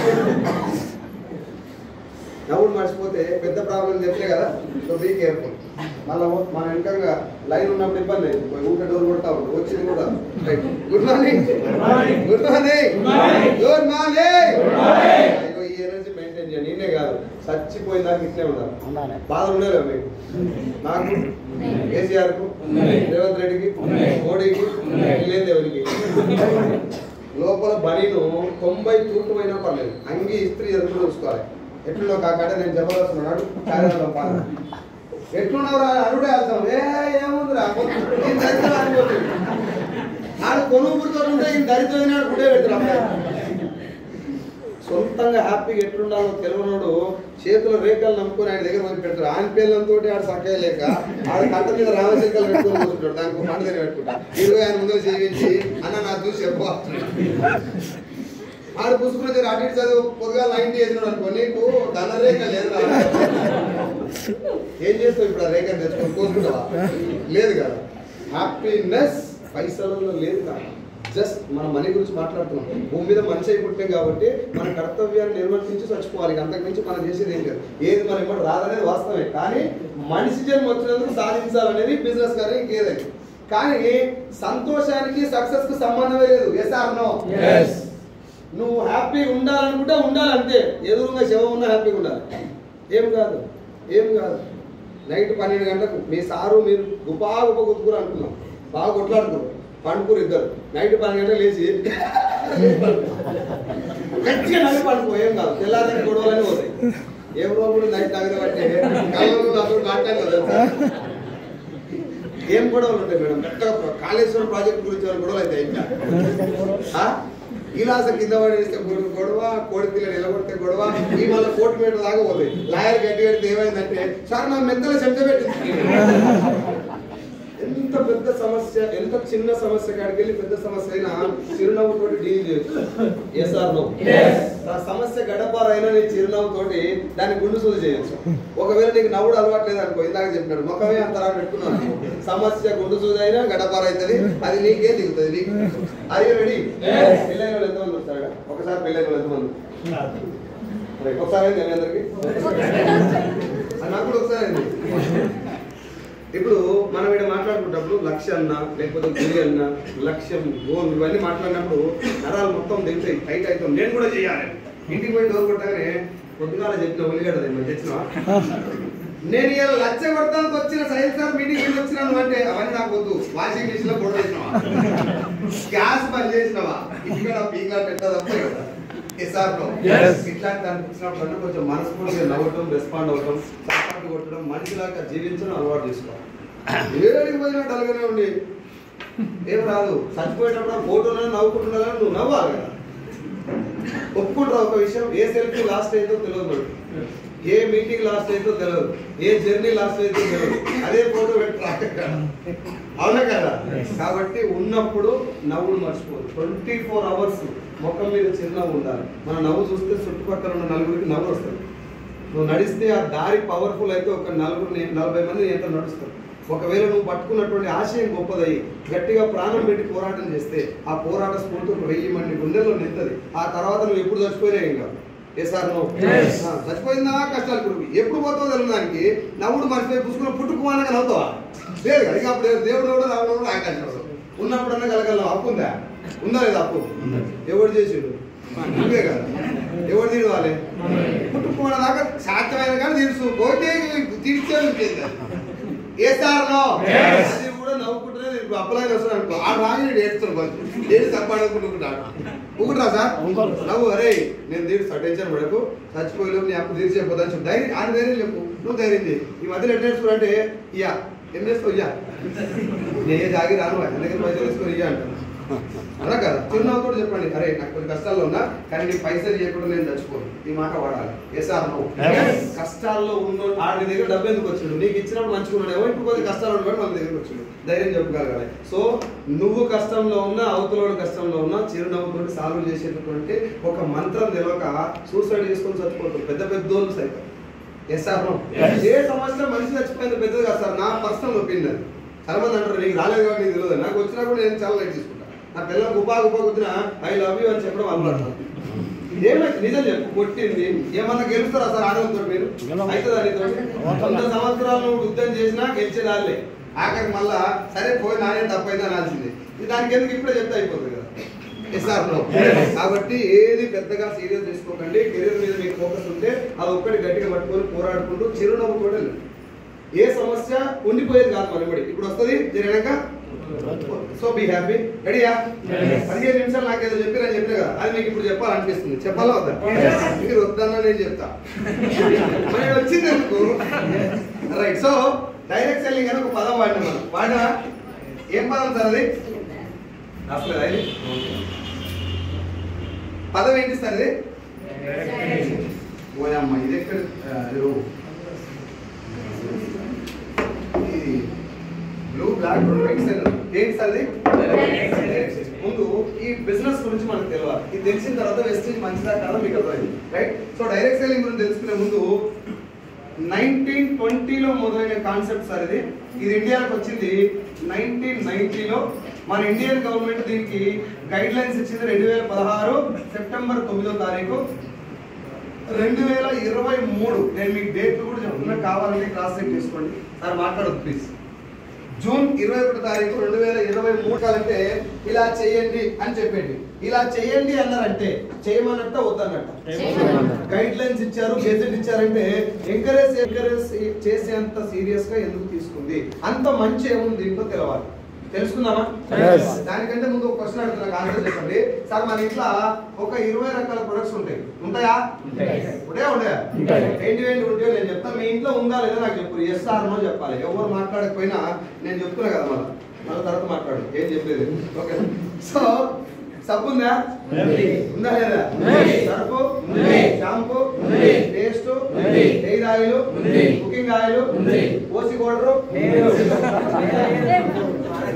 నవ్వుడు మర్చిపోతే పెద్ద ప్రాబ్లం చెప్పలే కదా సో బీ కేర్ఫుల్ మళ్ళీ మన వెనకంగా లైన్ ఉన్నప్పుడు ఇబ్బంది అయింది పోయి ఊట డోర్ కొడతా ఉంటాం వచ్చింది కూడా good morning good morning good morning అయ్యో ఈ ఎనర్జీ మెయింటైన్ చేయండి నేనే కాదు చచ్చిపోయిన దాకా ఇట్లే ఉండాలి బాధ ఉండేదా మీకు నాకు కేసీఆర్ కు రేవంత్ రెడ్డికి మోడీకి లేదు ఎవరికి లోపల బనీను తొంభై తూటు అయినా పర్లేదు అంగి ఇస్త్రీ ఎదురు చూసుకోవాలి ఎట్లున్నావు కాకంటే నేను చెప్పదలుచుకున్నాడు కార్యాలయం పాలన ఎట్లున్నావురా అరుడే వెళ్తాం ఏ ఏముందిరా నేను దరిద్రం అనుకోలేదు ఆడు కొనుగురుతో ఉంటే ఈ దరిద్రమైన గుడే పెడతారు సొంతంగా హ్యాపీగా ఎట్లుండాలో తెలియనోడు చేతుల రేఖలు నమ్ముకొని ఆయన దగ్గర పోయి పెడతారు ఆయన పిల్లలతో ఆడు సక్కగా లేక ఆడ కట్ట మీద రామశంకలు పెట్టుకొని కూర్చుంటాడు దానికి ఒక పండుగ పెట్టుకుంటా ఇరవై ఆయన ముందు చేయించి అన్న నా చూసి చెప్పు ఆడు పుసుకున్న దగ్గర అటు ఇటు చదువు పొద్దుగా నైన్టీ వేసినాడు అనుకో నీకు ధన రేఖ లేదు ఏం చేస్తావు ఇప్పుడు ఆ రేఖను తెచ్చుకొని కోసుకుంటావా లేదు కదా హ్యాపీనెస్ పైసలలో లేదు కదా జస్ట్ మన మనీ గురించి మాట్లాడుతున్నాం భూమి మీద మనిషి అయి పుట్టాం కాబట్టి మన కర్తవ్యాన్ని నిర్వర్తించి చచ్చిపోవాలి ఇక అంతకు మించి మనం చేసేది ఏం లేదు ఏది మనం ఇప్పుడు రాదనేది వాస్తవమే కానీ మనిషి జన్మ వచ్చినందుకు సాధించాలనేది బిజినెస్ కానీ ఇంకేదని కానీ సంతోషానికి సక్సెస్ కు సంబంధమే లేదు ఎస్ ఆర్ నో నువ్వు హ్యాపీగా ఉండాలనుకుంటే ఉండాలంతే ఎదురుగా శవం ఉన్నా హ్యాపీగా ఉండాలి ఏం కాదు ఏం కాదు నైట్ పన్నెండు గంటలకు మీ సారు మీరు గుపా గుప గుతుకురు అనుకున్నాం బాగా కొట్లాడుకున్నారు పండుకురు ఇద్దరు నైట్ పన్నెండు గంటలు లేచి గట్టిగా నవ్వి పండుకో ఏం కాదు తెల్లారి గొడవలని పోతాయి ఏం రోజులు నైట్ నవ్విన బట్టే కళ్ళు నవ్వు మాట్లాడలేదు తెలుసా? ఏం గొడవలు ఉంటాయి మేడం గట్టిగా కాళేశ్వరం ప్రాజెక్ట్ గురించి ఏమైనా గొడవలు అయితే ఇంకా ఆ? ఇలాస కింద పడేస్తే గొడవ గొడవ కోడి పిల్ల నిలబడితే గొడవ ఈ మళ్ళీ కోర్టు మీటర్ దాకా పోతాయి లాయర్ గట్టి కడితే ఏమైందంటే సార్ నా మెత్తల చెంచ పెట్టింది ఎంత ఎంత పెద్ద సమస్య ఎంత చిన్న సమస్య కాడికి వెళ్ళి పెద్ద సమస్య అయినా చిరునవ్వుతోటి డీల్ చేయొచ్చు ఎస్ ఆర్ నో ఆ సమస్య గడపారైనా నీ చిరునవ్వుతోటి దాన్ని గుండు సూది చేయొచ్చు ఒకవేళ నీకు నవ్వుడు అలవాటు లేదు అనుకో ఇందాక చెప్పినాడు ముఖమే అంతరా పెట్టుకున్నాను అనుకో. సమస్య గుండు సూది అయినా గడపార అవుతుంది అది నీకే దిగుతుంది నీకు అది రెడీ పెళ్ళైన వాళ్ళు ఎంతమంది వస్తారా ఒకసారి పెళ్ళైన వాళ్ళు ఎంతమంది రైట్. ఒకసారి అయింది మీ అందరికి నాకు కూడా ఒకసారి అయింది ఇప్పుడు మనం ఇక్కడ మాట్లాడుకున్నప్పుడు లక్ష అన్న లేకపోతే గురి అన్న లక్ష్యం గోల్ ఇవన్నీ మాట్లాడినప్పుడు నరాలు మొత్తం దిగుతాయి టైట్ అవుతాం నేను కూడా చేయాలి ఇంటికి పోయి డోర్ కొట్టగానే పొద్దుగాల చెప్పిన ఉల్లిగడ్డ తెమ్మని తెచ్చినా నేను ఇలా లచ్చ కొడతానికి వచ్చిన సైన్స్ సార్ మీటింగ్ వచ్చినాను అంటే అవన్నీ నాకు వద్దు వాషింగ్ మిషన్ లో పొడి చేసినావా గ్యాస్ బంద్ చేసినావా ఇక్కడ పీక్లా పెట్టదప్ప కదా ఎస్ఆర్లో Yes. ఇట్లాంటి అనిపించినప్పుడు అంటే కొంచెం మనస్ఫూర్తిగా నవ్వటం రెస్పాండ్ అవ్వటం సపోర్ట్ కొట్టడం మనిషిలాగా జీవించడం అలవాటు చేసుకోవాలి ఏడికి పోయినా డల్గానే ఉండి ఏం రాదు చచ్చిపోయేటప్పుడు ఆ ఫోటోలో నవ్వుకుంటున్నా నువ్వు నవ్వాలి కదా ఒప్పుకుంటారా ఒక విషయం ఏ సెల్ఫీ లాస్ట్ అయిందో తెలియదు మనకి ఏ మీటింగ్ లాస్ట్ అయిందో తెలియదు ఏ జర్నీ లాస్ట్ అయిందో తెలియదు అదే ఫోటో పెట్టి అవునా కదా కాబట్టి ఉన్నప్పుడు నవ్వుడు మర్చిపోదు ట్వంటీ ఫోర్ అవర్స్ ముఖం మీద చిరునవ్వు ఉండాలి మన నవ్వు చూస్తే చుట్టుపక్కల ఉన్న నలుగురికి నవ్వు వస్తుంది నువ్వు నడిస్తే ఆ దారి పవర్ఫుల్ అయితే ఒక నలుగురు నలభై మంది ఎంత నడుస్తారు ఒకవేళ నువ్వు పట్టుకున్నటువంటి ఆశయం గొప్పదై గట్టిగా ప్రాణం పెట్టి పోరాటం చేస్తే ఆ పోరాట స్ఫూర్తి ఒక వెయ్యి మంది గుండెల్లో నింతది ఆ తర్వాత నువ్వు ఎప్పుడు చచ్చిపోయినా ఏం కాదు ఏ సార్ నువ్వు Yes. ఆ, చచ్చిపోయిందా కష్టాలు ఇప్పుడు ఎప్పుడు పోతావు తెలియదు దానికి నవ్వుడు మర్చిపోయి పుసుకున్న పుట్టుకుమానగా నవ్వుతావా లేదు కదా ఇక అప్పుడు దేవుడు కూడా రావడం కూడా ఆకాశం ఉన్నప్పుడన్నా కలగలం అప్పు ఉందా ఉందా లేదా అప్పు ఎవడు చేసిండు నువ్వే కదా ఎవడు తీరవాలి పుట్టుకుమాన దాకా సాధ్యమైన కానీ తీర్చు పోతే తీర్చే ఉంటుంది ఏ సార్ నో Yes. అది కూడా నవ్వుకుంటూనే ఇప్పుడు అప్పలైన వస్తాను అనుకో ఆ రాగి నేను ఏడుస్తాను కొంచెం ఏడు తప్పాడుకుంటున్నాడు ఊకుంటా సార్ నవ్వు అరే నేను తీరుస్తా టెన్షన్ పడకు చచ్చిపోయి నీ అప్పు తీర్చేపోతాను చెప్పు ధైర్యం ఆయన ధైర్యం చెప్పు నువ్వు ధైర్యం చేయి ఈ మధ్యలో ఎట్లా నేర్చుకున్నా అంటే ఇయ్యా ఏం చేస్తావు ఇయ్యా నేను జాగి రాను అందుకని పైసలు తీసుకొని ఇయ్యా అంటాను అలా కదా చిరునవ్వు కూడా చెప్పండి అరే నాకు కొన్ని కష్టాల్లో ఉన్నా కానీ నీ పైసలు చేయకుండా నేను చచ్చిపోను ఈ మాట వాడాలి ఎస్ఆర్ నో Yes. కష్టాల్లో ఉన్న ఆడి దగ్గర డబ్బు ఎందుకు వచ్చిండు నీకు ఇచ్చినప్పుడు మంచిగా ఉన్నాడు ఎవరు ఇప్పుడు కొద్ది కష్టాలు ఉన్నాడు మన దగ్గరకు వచ్చిండు ధైర్యం చెప్పగలగాలి సో నువ్వు కష్టంలో ఉన్నా అవతలోడు కష్టంలో ఉన్నా చిరునవ్వుతో సాల్వ్ చేసేటటువంటి ఒక మంత్రం తెలియక సూసైడ్ చేసుకొని చచ్చిపోతారు పెద్ద పెద్దోళ్ళు సైతం ఎస్ సార్ నో Yes. ఏ సమస్య మనిషి చచ్చిపోయింది పెద్దది కాదు సార్ నా పర్సనల్ ఒపీనియన్ చాలా మంది అంటారు నీకు రాలేదు కాబట్టి నీకు తెలియదు నాకు వచ్చినా కూడా నేను చాలా లైట్ తీసుకుంటా నా పిల్లలకు ఉపా ఉపా కుదిరిన ఐ లవ్ యూ అని చెప్పడం అలవాటు ఏమైతే నిజం చెప్పు కొట్టింది ఏమన్నా గెలుస్తారా సార్ ఆడవుతారు మీరు అయితే దానితో వంద సంవత్సరాలు నువ్వు యుద్ధం చేసినా గెలిచేదాలే ఆఖరికి మళ్ళా సరే పోయి నానే తప్పైంది అనాల్సిందే ఇది దానికి ఎందుకు ఇప్పుడే చెప్తే అయిపోతుంది కదా ఎస్ ఆర్ నో కాబట్టి ఏది పెద్దగా సీరియస్ తీసుకోకండి కెరీర్ మీద మీకు ఫోకస్ ఉంటే అది ఒక్కటి గట్టిగా పట్టుకొని పోరాడుకుంటూ చిరునవ్వు కూడా వెళ్ళండి. ఏ సమస్య ఉండిపోయేది కాదు మనబడి ఇప్పుడు వస్తుంది జరిగినాక సో బీ హ్యాపీ రెడీయా Yes. పదిహేను నిమిషాలు నాకేదో చెప్పి నేను చెప్పిన కదా అది మీకు ఇప్పుడు చెప్పాలనిపిస్తుంది చెప్పాలా వద్దా Yes. మీరు వద్దన్నా నేను చెప్తా మరి వచ్చింది ఎందుకు రైట్ సో డైరెక్ట్ సెల్లింగ్ అని ఒక పదం వాడినా మనం వాడినా ఏం పదం సార్ అది అసలు అది పదం ఏంటి సార్ అది ఓయమ్మ ఇది ఎక్కడ ఆ, ఇది రో. ఇది బ్లూ బ్లాక్ రెండు మిక్స్ అయిన ఏంటి సార్ ఇది ముందు ఈ బిజినెస్ గురించి మనకు తెలియాలి ఇది తెలిసిన తర్వాత వెస్టేజ్ మంచిదా కాదా మీకు అర్థమైంది రైట్ సో డైరెక్ట్ సెల్లింగ్ గురించి తెలుసుకునే ముందు నైన్టీన్ ట్వంటీలో మొదలైన కాన్సెప్ట్ సార్ ఇది ఇది ఇండియాకి వచ్చింది నైన్టీన్ నైన్టీలో మన ఇండియన్ గవర్నమెంట్ దీనికి గైడ్ లైన్స్ ఇచ్చింది రెండు వేల పదహారు సెప్టెంబర్ తొమ్మిదో తారీఖు రెండు వేల ఇరవై మూడు నేను మీకు డేట్లు కూడా చెప్తున్నా కావాలంటే క్రాస్ చెక్ చేసుకోండి సార్ మాట్లాడదు ప్లీజ్ జూన్ ఇరవై ఒకటి తారీఖు రెండు వేల ఇరవై మూడు కాలంటే ఇలా చేయండి అని చెప్పండి ఇలా చేయండి అన్నారంటే చేయమన్నట్ట వద్దన్నట్ట గైడ్ లైన్స్ ఇచ్చారు గెజెట్ ఇచ్చారంటే ఎంకరేజ్ ఎంకరేజ్ చేసేంత సీరియస్ గా ఎందుకు తీసుకుంది అంత మంచి ఏముంది దీంట్లో తెలవాలి తెలుసుకుందామా Yes. దానికంటే ముందు ఒక క్వశ్చన్ అడుగుతున్నా ఆన్సర్ చెప్పండి సార్ మన ఇంట్లో ఒక ఇరవై రకాల ప్రొడక్ట్స్ ఉంటాయి ఉంటాయా ఉంటాయి. ఉంటాయా ఉంటాయా ఉంటాయి. ఏంటి ఏంటి ఉంటాయో నేను చెప్తాను మీ ఇంట్లో ఉందా లేదా నాకు చెప్పు ఎస్ ఆర్ నో చెప్పాలి ఎవరు మాట్లాడకపోయినా నేను చెప్తున్నా కదా మళ్ళీ మళ్ళీ తర్వాత మాట్లాడు ఏం చెప్పేది ఓకే సో సబ్బు ఉందా ఉంది. ఉందా లేదా ఉంది. సర్ఫు ఉంది. షాంపూ ఉంది. పేస్ట్ ఉంది. హెయిర్ ఆయిల్ ఉంది. కుకింగ్ ఆయిల్ ఉంది. ఓసి పౌడర్ లేదు.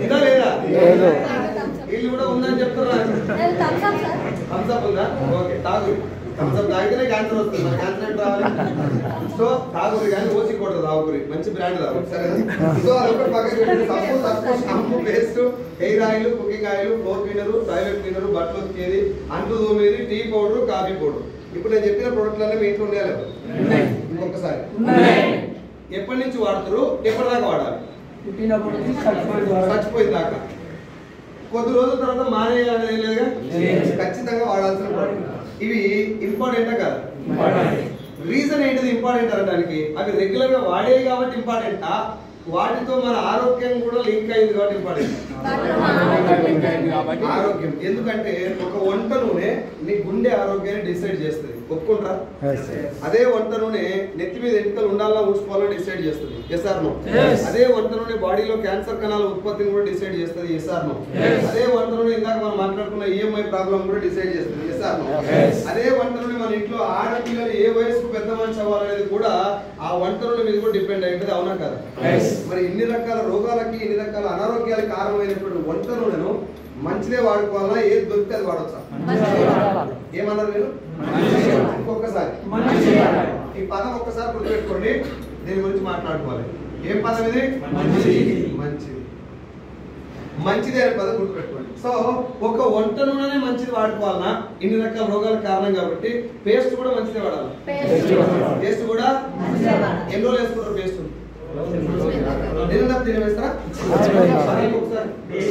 ఉందా లేదా లేదు. వీళ్ళు కూడా ఉందని చెప్తున్నారు థమ్స్ అప్ ఉందా ఓకే తాగు థమ్స్ అప్ తాగితేనే క్యాన్సర్ వస్తుంది మరి క్యాన్సర్ ఎట్లా రావాలి సో తాగురి కానీ ఓసి కొట్టదు తాగురి మంచి బ్రాండ్ తాగు సరే సో అదొకటి పక్కకి పెట్టి సబ్బు సబ్బు shampoo paste hair oil cooking oil floor cleaner toilet cleaner బట్టలు ఉతికేది అంట్లు తోమేది టీ పౌడర్ కాఫీ పౌడర్ ఇప్పుడు నేను చెప్పిన ప్రోడక్ట్లన్నీ మీ ఇంట్లో ఉండాలి ఇంకొకసారి ఎప్పటి నుంచి వాడతారు ఎప్పటిదాకా వాడాలి పుట్టినప్పుడు నుంచి చచ్చిపోయేంత వరకు. చచ్చిపోయిన దాకా కొద్ది రోజుల తర్వాత మానేయాలి లేదుగా లేదు. ఖచ్చితంగా వాడాల్సిన ప్రోడక్ట్ ఇవి ఇంపార్టెంటా కాదు రీజన్ ఏంటిది ఇంపార్టెంట్ అనడానికి అవి రెగ్యులర్ గా వాడేవి కాబట్టి ఇంపార్టెంటా వాటితో మన ఆరోగ్యం కూడా లింక్ అయింది కాబట్టి ఇంపార్టెంట్ ఆరోగ్యం ఎందుకంటే ఒక వంట నూనె నీ గుండె ఆరోగ్యాన్ని డిసైడ్ చేస్తుంది ఒప్పుకుంటారా అదే వంట నూనె నెత్తి మీద ఎంటికలు ఉండాలా ఊడ్చుకోవాలో డిసైడ్ చేస్తుంది ఎస్ఆర్ నో Yes. అదే వంట నూనె బాడీలో క్యాన్సర్ కణాల ఉత్పత్తిని కూడా డిసైడ్ చేస్తుంది ఎస్ఆర్ నో Yes. అదే వంట నూనె ఇందాక మనం మాట్లాడుకున్న ఈఎంఐ ప్రాబ్లం కూడా డిసైడ్ చేస్తుంది ఎస్ఆర్ నో Yes. అదే వంట నూనె మన ఇంట్లో ఆడపిల్లలు ఏ వయసుకు పెద్ద మనిషి అవ్వాలనేది కూడా ఆ వంట నూనె మీద కూడా డిపెండ్ అయి ఉంటుంది అవునా కదా Yes. మరి ఇన్ని రకాల రోగాలకి ఇన్ని రకాల అనారోగ్యాలకు కారణమైనటువంటి వంట నూనెను మంచిదే వాడుకోవాలా ఏది దొరికితే అది వాడొచ్చా ఏమన్నారు మీరు మంచిదే. ఇంకొకసారి మంచిదే. ఈ పదం ఒక్కసారి గుర్తుపెట్టుకోండి దీని గురించి మాట్లాడుకోవాలి ఏం పదం ఇది మంచిది. మంచిది మంచిది అనే పదం గుర్తుపెట్టుకోండి సో ఒక వంట నూనెనే మంచిది వాడుకోవాలన్నా ఇన్ని రకాల రోగాలకు కారణం కాబట్టి పేస్ట్ కూడా మంచిదే వాడాలి పేస్ట్ కూడా ఎన్ని రోజులు వేసుకుంటారు పేస్ట్ నిన్న తిని వేస్తారా ఒకసారి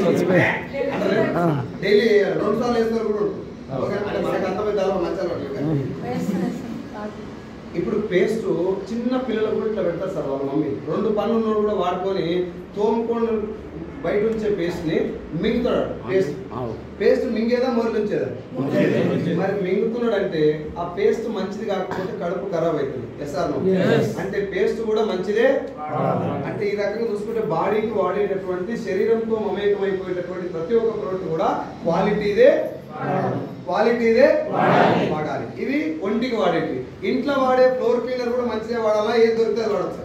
డైలీ రెండు సార్లు వేస్తారు కూడా ఉంటుంది. ఓకే అంటే మనకు అర్థమైతే అలా మంచిగా పట్టలేదు. ఇప్పుడు పేస్ట్ చిన్న పిల్లలకు కూడా ఇట్లా పెడతారు సార్ వాళ్ళ మమ్మీ రెండు పనులు కూడా వాడుకొని తోముకొని బయట ఉంచే పేస్ట్ ని మింగుతాడు పేస్ట్ పేస్ట్ మింగేదా మొదలు ఉంచేదా మరి మింగుతున్నాడు అంటే ఆ పేస్ట్ మంచిది కాకపోతే కడుపు ఖరాబ్ అవుతుంది ఎస్ఆర్ Yes. అంటే పేస్ట్ కూడా మంచిదే అంటే ఈ రకంగా చూసుకుంటే బాడీకి వాడేటటువంటి శరీరంతో మమేకమైపోయేటటువంటి ప్రతి ఒక్క ప్రోడక్ట్ కూడా క్వాలిటీదే క్వాలిటీదే వాడాలి. వాడాలి ఇవి ఒంటికి వాడేవి ఇంట్లో వాడే ఫ్లోర్ క్లీనర్ కూడా మంచిదే వాడాలా ఏది దొరికితే అది వాడచ్చు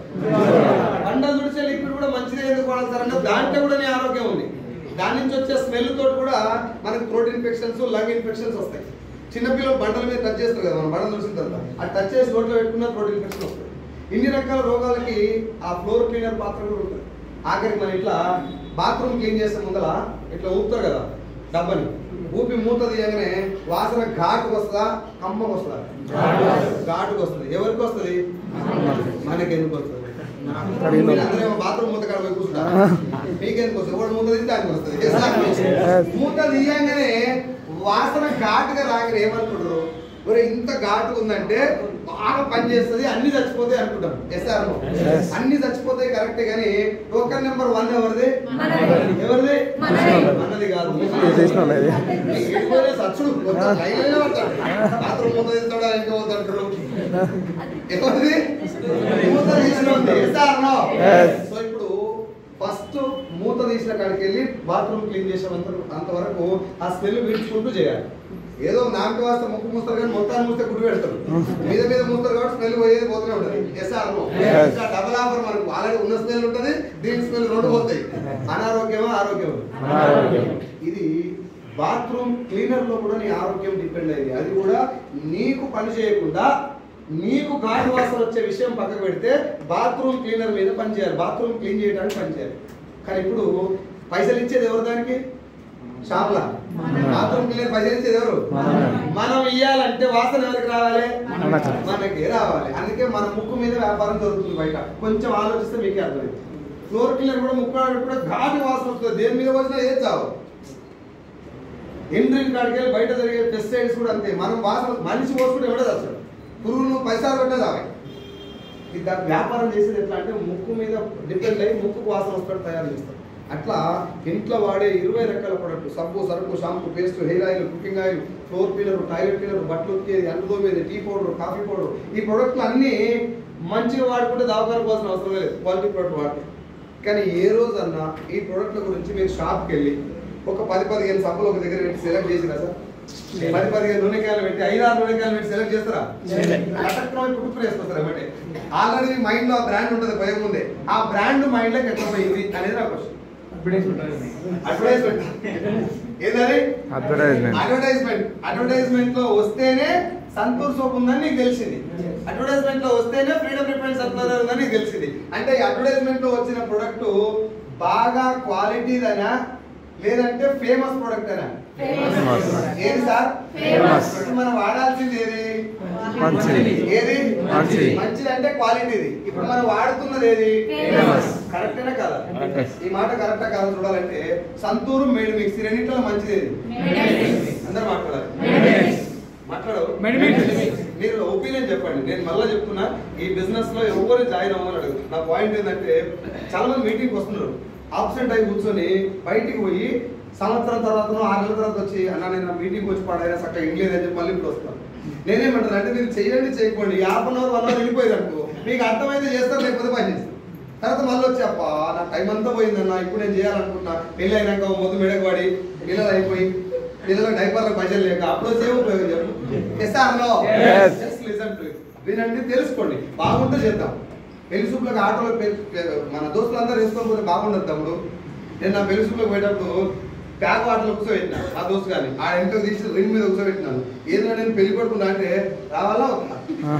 బండలు తుడిచే లిక్విడ్ కూడా మంచిదే ఎందుకు వాడాలి సార్ అంటే దాంట్లో కూడా నీ ఆరోగ్యం ఉంది దాని నుంచి వచ్చే స్మెల్ తోటి కూడా మనకు థ్రోట్ ఇన్ఫెక్షన్స్ లంగ్ ఇన్ఫెక్షన్స్ వస్తాయి చిన్నపిల్లలు బండల మీద టచ్ చేస్తారు కదా మనం బండలు తుడిచిన తర్వాత ఆ టచ్ చేసి రోడ్లో పెట్టుకున్న థ్రోట్ ఇన్ఫెక్షన్ వస్తుంది ఇన్ని రకాల రోగాలకి ఆ ఫ్లోర్ క్లీనర్ పాత్ర కూడా ఉంటుంది ఆఖరికి మన ఇట్లా బాత్రూమ్ క్లీన్ చేసే ముందల ఇట్లా ఊపుతారు కదా డబ్బని ఊపి మూత తీయగానే వాసన ఘాటుకు వస్తుందా కమ్మకు వస్తుందా ఘాటుకు వస్తుంది ఎవరికి వస్తుంది మనకి ఎందుకు వస్తుంది మీరందరేమో బాత్రూమ్ మూత కాడ పోయి కూర్చుంటారా మీకెందుకు వస్తుంది ఎవడు మూత తీసి దానికి వస్తుంది మూత తీయంగానే వాసన ఘాటుగా రాగానే ఏమనుకుంటారు ఒరే ఇంత ఘాటు ఉందంటే బాగా పని చేస్తుంది అన్ని చచ్చిపోతాయి అనుకుంటాం ఎస్ఆర్ Yes. అన్ని చచ్చిపోతాయి కరెక్టే కానీ టోకన్ నెంబర్ వన్ ఎవరిది మనది. ఎవరిది మనది. మనది కాదు ఇది తీసుకోండి ఇది. నీకు ఎడిపోయిన సచ్చుడు మొత్తం లైన్లోనే పడతాడు. బాత్రూమ్ మూత తీస్తాడా ఇంకా పోతాడు ఎవరిది మూత తీసినోడిది. Yes or no? Yes. సో ఇప్పుడు ఫస్ట్ మూత తీసిన కాడికి వెళ్ళి బాత్రూమ్ క్లీన్ చేసేంత అంతవరకు ఆ స్మెల్ పీల్చుకుంటూ చేయాలి ఏదో నామకి వాస్తే ముక్కు మూస్తారు కానీ మొత్తాన్ని మూస్తే గుడి పెడతారు మీద మీద మూస్తారు కాబట్టి స్మెల్ పోయేది పోతూనే ఉంటుంది ఎస్ఆర్ నో? Yes. ఇంకా డబల్ ఆఫర్ మనకు ఆల్రెడీ ఉన్న స్మెల్ ఉంటుంది దీని స్మెల్ రెండు పోతాయి అనారోగ్యమా ఆరోగ్యమా అనారోగ్యం. ఇది బాత్రూమ్ క్లీనర్ లో కూడా నీ ఆరోగ్యం డిపెండ్ అయింది అది కూడా నీకు పని చేయకుండా నీకు ఘాటు వాసన వచ్చే విషయం పక్కకు పెడితే బాత్రూమ్ క్లీనర్ మీద పని చేయాలి బాత్రూమ్ క్లీన్ చేయడానికి పని చేయాలి కానీ ఇప్పుడు పైసలు ఇచ్చేది ఎవరు దానికి షాప్లా మనమే. బాత్రూమ్ క్లీనర్ పైసలు ఇచ్చేది ఎవరు మనమే. మనం ఇయ్యాలంటే వాసన ఎవరికి రావాలి మనకి. మనకి రావాలి అందుకే మన ముక్కు మీద వ్యాపారం జరుగుతుంది బయట కొంచెం ఆలోచిస్తే మీకే అర్థమైంది ఫ్లోర్ క్లీనర్ కూడా ముక్కు ఆడ కూడా ఘాటు వాసన వస్తుంది దేని మీద వచ్చినా ఏది చావు ఎండ్రిన్ కాడికి వెళ్ళి బయట జరిగే పెస్టిసైడ్స్ కూడా అంతే మనం వాసన మనిషి పోసుకుంటే ఎవడే వస్తాడు పురుగులు పైసలు పెట్టే చావాలి ఇది దాని వ్యాపారం చేసేది ఎట్లా అంటే ముక్కు మీద డిపెండ్ అయ్యి ముక్కుకు వాసన వస్తాడు తయారు చేస్తాడు అట్లా ఇంట్లో వాడే ఇరవై రకాల ప్రొడక్ట్ సబ్బు సరుకు shampoo paste hair oil cooking oil floor cleaner toilet cleaner బట్టలు ఉతికేది అంటుతో మీద టీ పౌడర్ కాఫీ పౌడర్ ఈ ప్రొడక్ట్లు అన్నీ మంచిగా వాడుకుంటే దావకాలు పోవాల్సిన అవసరం లేదు క్వాలిటీ ప్రొడక్ట్ వాడుతుంది కానీ ఏ రోజన్నా ఈ ప్రొడక్ట్ల గురించి మీరు షాప్కి వెళ్ళి ఒక పది పదిహేను సబ్బులు ఒక దగ్గర పెట్టి సెలెక్ట్ చేసిరా సార్ పది పదిహేను నూనెకాయలు పెట్టి ఐదు ఆరు నూనెకాయలు పెట్టి సెలెక్ట్ చేస్తారా అటక్రమం పుట్టుకుని వేసుకొస్తారు ఏమంటే ఆల్రెడీ మైండ్ లో ఆ బ్రాండ్ ఉంటుంది భయం ముందే ఆ బ్రాండ్ మైండ్ లోకి ఎట్లా పోయింది అనేది నా క్వశ్చన్ అడ్వర్టైజ్మెంట్ ఏదని అడ్వర్టైజ్మెంట్ అడ్వర్టైజ్మెంట్ అడ్వర్టైజ్మెంట్ లో వస్తేనే సంతూర్ సోప్ ఉందని నీకు తెలిసింది అడ్వర్టైజ్మెంట్ లో వస్తేనే ఫ్రీడమ్ రిఫైన్ సన్ఫ్లవర్ ఉందని నీకు తెలిసింది అంటే ఈ అడ్వర్టైజ్మెంట్ లో వచ్చిన ప్రొడక్ట్ బాగా క్వాలిటీదనా లేదంటే ఫేమస్ ప్రొడక్ట్ అనా ఏది సార్ Famous. ఇప్పుడు మనం వాడాల్సింది ఏది మంచిది ఏది మంచిది. మంచిది అంటే క్వాలిటీది ఇప్పుడు మనం వాడుతున్నది ఏది Famous. కరెక్టేనా కదా Yes. ఈ మాట కరెక్టా కాదా చూడాలంటే సంతూరు మేడ్ మిక్స్ ఈ రెండింటిలో మంచిది ఏది అందరు మాట్లాడాలి మాట్లాడు మీరు ఒపీనియన్ చెప్పండి నేను మళ్ళీ చెప్తున్నా ఈ బిజినెస్ లో ఎవరు జాయిన్ అవ్వమని అడుగు నా పాయింట్ ఏంటంటే చాలా మంది మీటింగ్ వస్తున్నారు ఆబ్సెంట్ అయి కూర్చొని బయటికి పోయి సంవత్సరం తర్వాత ఆరు నెలల తర్వాత వచ్చి అన్న నేను మీటింగ్ వచ్చి పాడైనా చక్కగా ఇంగ్లీష్ అని చెప్పి మళ్ళీ ఇప్పుడు వస్తాను నేనేమంటాను అంటే మీరు చేయండి చేయకపోండి half an hour one hour వెళ్ళిపోయింది అనుకో మీకు అర్థమైతే చేస్తారు లేకపోతే పని చేస్తారు తర్వాత మళ్ళీ వచ్చి అప్ప నా టైం అంతా పోయిందన్న ఇప్పుడు నేను చేయాలనుకున్నా పెళ్ళి అయినాక ఓ మొద్దు మెడగబడి పిల్లలు అయిపోయి పిల్లలకు డైపర్లకు పైసలు లేక అప్పుడు వచ్చి ఏం ఉపయోగం చెప్పు yes or no Yes. Just listen to వినండి తెలుసుకోండి బాగుంటే చేద్దాం పెళ్లి సూపులకు ఆటోలో పె- పె- మన దోస్తులందరూ వేసుకొని పోతే బాగుండదు తమ్ముడు నేను నా పెళ్లి సూపులకు పోయేటప్పుడు బ్యాగ్ ఆటోలో కూర్చోబెట్టిన మా దోస్తు కానీ ఆ ఎంతో తీసి రింగ్ మీద కూర్చోబెట్టినాను ఏదైనా నేను పెళ్లి కొడుకున్నా అంటే రావాలా వద్దా?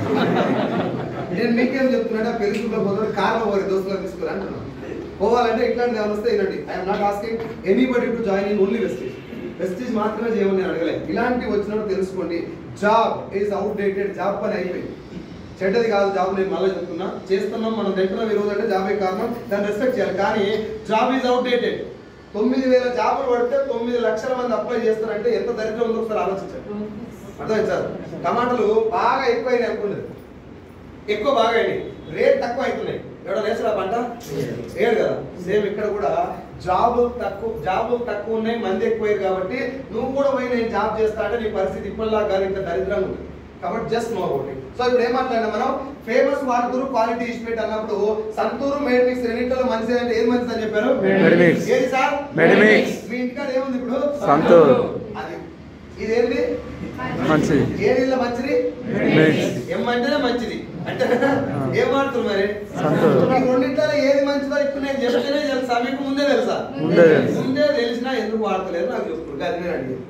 నేను మీకేం చెప్తున్నా పెళ్లి సూపులకు పోతే కార్లో పోయి దోస్తులను తీసుకురా అంటున్నాను పోవాలంటే ఇట్లాంటి ఏమైనా వస్తే వినండి I'm not asking anybody to join in only wastage wastage మాత్రమే చేయమని నేను అడగలేదు ఇలాంటివి వచ్చినప్పుడు తెలుసుకోండి job is outdated job పని అయిపోయింది చెడ్డది కాదు జాబ్ నేను మళ్ళీ చెప్తున్నా చేస్తున్నాం మనం తింటున్నాం ఈ రోజు అంటే జాబే కారణం దాన్ని రెస్పెక్ట్ చేయాలి కానీ జాబ్ ఈజ్ అవుట్ డేటెడ్ తొమ్మిది వేల జాబులు పడితే తొమ్మిది లక్షల మంది అప్లై చేస్తారంటే ఎంత దరిద్రం ఉందో ఒకసారి ఆలోచించండి అర్థమైంది సార్ టమాటాలు బాగా ఎక్కువైనాయి అనుకున్నది ఎక్కువ బాగా అయినాయి రేట్ తక్కువ అవుతున్నాయి ఎవడో వేసరా పంట వేయడు కదా సేమ్ ఇక్కడ కూడా జాబులు తక్కువ జాబులు తక్కువ ఉన్నాయి మంది ఎక్కువయ్యారు కాబట్టి నువ్వు కూడా పోయి నేను జాబ్ చేస్తా అంటే నీ పరిస్థితి ఇప్పటిలా కానీ ఇంత దరిద్రంగా ఉంది కాబట్టి just know about it so ఇప్పుడు ఏమంటున్నా మనం ఫేమస్ వాడుతురు క్వాలిటీ ఇష్పేట్ అన్నప్పుడు సంతూరు మేడ్ మిక్స్ రెండింటిలో మంచిది అంటే ఏది మంచిది అని చెప్పారు Made mix. ఏది సార్ Made mix. మీ ఇంటికాడ ఏముంది ఇప్పుడు సంతూర్. అది ఇదేంటి మంచిది ఏది ఇలా మంచిది Mix. ఏమంటేనే మంచిది అంటే ఏం వాడుతున్నారు మరి సంతూర్. ఈ రెండింటిలో ఏది మంచిదో ఇప్పుడు నేను చెప్తేనే తెలుసా మీకు ముందే తెలుసా ముందే తెలుసు. ముందే తెలిసినా ఎందుకు వాడతలేరు నాకు చెప్తున్నారు అది నేను అడిగేది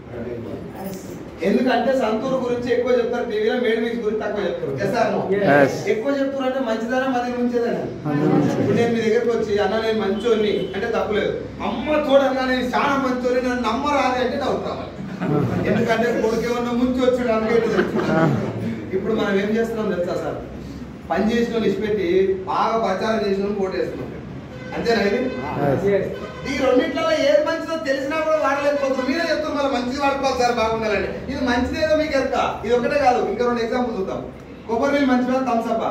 ఎందుకంటే సంతూర్ గురించి ఎక్కువ చెప్తారు టీవీలో మేడ్ మిక్స్ గురించి తక్కువ చెప్తారు Yes or no? Yes. ఎక్కువ చెప్తారు అంటే మంచిదనా మంది ముంచేదనా మంది ముంచేది. ఇప్పుడు నేను మీ దగ్గరకు వచ్చి అన్న నేను మంచోని అంటే తప్పులేదు అమ్మ చూడన్నా నేను చాలా మంచోని నన్ను నమ్మరాది అంటే డౌట్ రావాలి ఎందుకంటే కొడుకేమన్నా ముంచి వచ్చాడు అందుకే ఇట్లా చెప్తున్నా. ఇప్పుడు మనం ఏం చేస్తున్నాం తెలుసా సార్ పని చేసిన వాళ్ళు ఇచ్చిపెట్టి బాగా ప్రచారం చేసిన వాళ్ళు ఓటేస్తున్నాం అంతేనా ఇది Yes. ఈ రెండింటిలో ఏది మంచిదో తెలిసినా కూడా వాడలేకపోతున్నారు మీరే చెప్తున్నారు మళ్ళీ మంచిది వాడుకోవాలి సార్ బాగుండాలండి ఇది మంచిదేదో మీకు ఎరక ఇది ఒకటే కాదు ఇంకా రెండు ఎగ్జాంపుల్ చూద్దాం కొబ్బరి నీళ్ళు మంచిదా థమ్స్అప్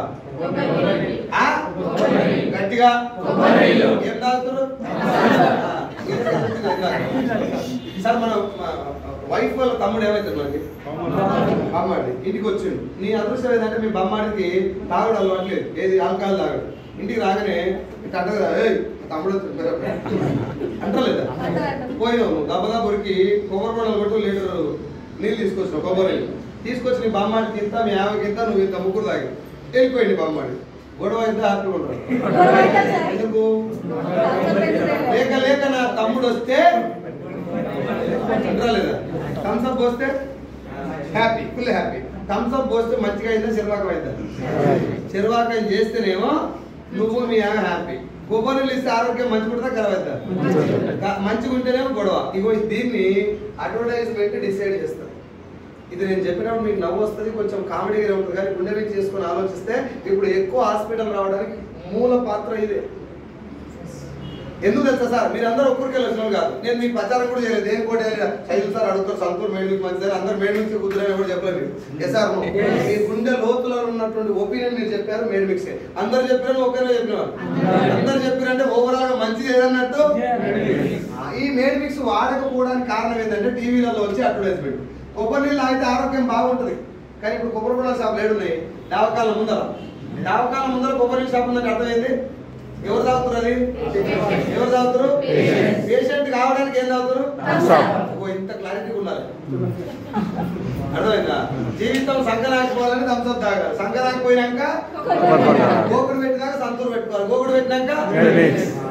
గట్టిగా ఏం తాగుతారు ఆ, ఇదే చెప్తున్నా ఇందాక. సార్ మన వైఫ్ వాళ్ళ తమ్ముడు ఏమైతుంది మనకి బామ్మాడి ఇంటికి వచ్చిండు నీ అదృష్టం ఏంటంటే మీ బామ్మాడికి తాగుడు అలవాట్లేదు ఏది ఆల్కహాల్ తాగడు ఇంటికి రాగానే ఇట్లా అంటారు కదా "ఏయ్, తమ్ముడు వచ్చిండు, రా." అంటారు లేదా పోయినావు నువ్వు దెబ్బదా బొరికి కొబ్బరి బొండలు కొట్టు లీటర్ నీళ్ళు తీసుకొచ్చినావు కొబ్బరి నీళ్ళు. తీసుకొచ్చి నీ బామ్మాడికి ఇంత మీ ఆమెకి ఇంత నువ్వు ఇంత ముగ్గురు తాగి వెళ్ళిపోయింది బామ్మాడి గొడవ అయితే హ్యాపీగా ఉంటారు ఎందుకు లేక లేక నా తమ్ముడు వస్తే అంటారా లేదా థమ్స్ అప్ పోస్తే happy full happy Thums Up పోస్తే మంచిగా అయిందా చిరవాకం అయిందా చిరవాకం చేస్తేనేమో నువ్వు మీ ఆమె హ్యాపీ కొబ్బరి నీళ్ళు ఇస్తే ఆరోగ్యం మంచిగా ఉంటుందా ఖరాబ్ అవుతా మంచిగా ఉంటేనేమో గొడవ ఇగో దీన్ని అడ్వర్టైజ్మెంట్ డిసైడ్ చేస్తారు ఇది నేను చెప్పినప్పుడు మీకు నవ్వు వస్తుంది కొంచెం కామెడీగా ఉంటుంది కానీ గుండె మీద చేసుకొని ఆలోచిస్తే ఇప్పుడు ఎక్కువ హాస్పిటల్ రావడానికి మూల పాత్ర ఇదే ఎందుకు తెలుసా సార్ మీరు అందరూ ఒక్కరికి వచ్చిన వాళ్ళు కాదు నేను మీకు ప్రచారం కూడా చేయలేదు దేని కూడా చేయలేదు శైలు సార్ అడుగుతారు సంతూర్ మేడం మంచి సార్ అందరు మేడం మిక్స్ కుదిరని కూడా చెప్పలేదు ఎస్ సార్ మీ గుండె లోతులో ఉన్నటువంటి ఒపీనియన్ మీరు చెప్పారు మేడం మిక్స్ అందరు చెప్పారు ఒకేనే చెప్పినారు అందరు చెప్పారంటే ఓవరాల్ గా మంచిది ఏదన్నట్టు ఆ, ఈ మేడ్ మిక్స్ వాడకపోవడానికి కారణం ఏంటంటే టీవీలలో వచ్చి అడ్వర్టైజ్మెంట్ కొబ్బరి నీళ్ళు తాగితే ఆరోగ్యం బాగుంటుంది కానీ ఇప్పుడు కొబ్బరి బొండాల షాపులు ఏడున్నాయి దావకాలం ముందర దావకాలం ముందర కొబ్బరి నీళ్ళ షాప్ ఉందంటే అర్థమైంది ఎవరు తాగుతారు అది ఎవరు తాగుతారు పేషెంట్ కావడానికి ఏం తాగుతారు Thumbs up. ఓ, ఇంత క్లారిటీ ఉండాలి అర్థమైందా జీవితం సంకరాకపోవాలని థమ్స్అప్ తాగాలి సంకరాకపోయినాక కొబ్బరి బొండాలు. గోకుడు పెట్టినాక సంతూరు పెట్టుకోవాలి గోకుడు పెట్టినాక Made mix. ఇది ఒక్కసారి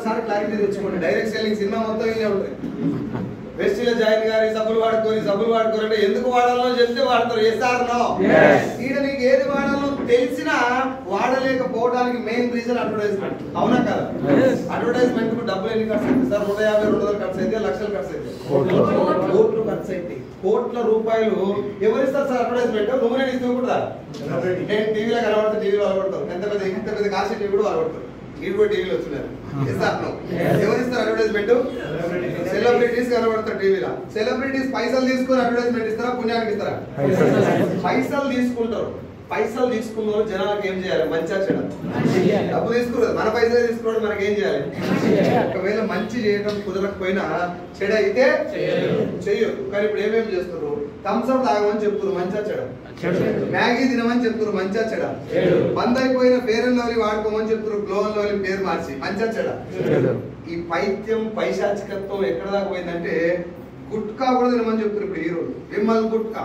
ఒక్కసారి క్లారిటీ తెచ్చుకోండి డైరెక్ట్ సెల్లింగ్ సినిమా మొత్తం ఇల్లే ఉంటాయి వెస్టిలో జాయిన్ గారి సబ్బులు వాడుకొని సబ్బులు వాడుకోరు అంటే ఎందుకు వాడాలో చెప్తే వాడతారు ఏ సార్ నో Yes. ఈడ నీకు ఏది వాడాలో తెలిసినా వాడలేకపోవడానికి మెయిన్ రీజన్ అడ్వర్టైజ్మెంట్ అవునా కదా Yes. అడ్వర్టైజ్మెంట్ కు డబ్బులు ఎన్ని ఖర్చు అవుతుంది సార్ నూట యాభై రెండు వందలు ఖర్చు అయితే లక్షలు ఖర్చు అయితే కోట్లు. కోట్లు ఖర్చు అయితే కోట్ల రూపాయలు ఎవరిస్తారు సార్ అడ్వర్టైజ్మెంట్ నువ్వు నేను ఇస్తూ కూడా నేను టీవీలో కనబడితే టీవీలో అలవడతాను ఎంత పెద్ద ఇంత పెద్ద కాశీ టీవీ కూడా అలవడతారు ఇది కూడా టీవీలో వచ్చినారు ఇస్తారు నువ్వు. ఎవరిస్తారు అడ్వర్టైజ్మెంట్ సెలబ్రిటీస్ కనబడతారు టీవీలో సెలబ్రిటీస్ పైసలు తీసుకొని అడ్వర్టైజ్మెంట్ ఇస్తారా పుణ్యానికి ఇస్తారా పైసలు తీసుకుంటారు పైసలు తీసుకున్న వాళ్ళు జనాలకు ఏం చేయాలి మంచిగా చేయడం డబ్బు తీసుకున్నారు మన పైసలు తీసుకోవడం మనకి ఏం చేయాలి ఒకవేళ మంచి చేయడం కుదరకపోయినా చెడ అయితే చెయ్యొద్దు కానీ ఇప్పుడు ఏమేమి చేస్తున్నారు థమ్స్ అప్ తాగమని చెప్తున్నారు మంచిగా చెడం మ్యాగీ తినమని చెప్తున్నారు మంచిగా చెడ చెడు. బంద్ అయిపోయిన ఫేర్ అండ్ లవ్లీ వాడుకోమని చెప్తున్నారు గ్లో అండ్ లవ్లీ పేరు మార్చి మంచిగా చెడ చెడు. ఈ పైత్యం పైశాచికత్వం ఎక్కడ దాకా పోయిందంటే గుట్కా కూడా తినమని చెప్తున్నారు ఇప్పుడు హీరోలు విమల్ గుట్కా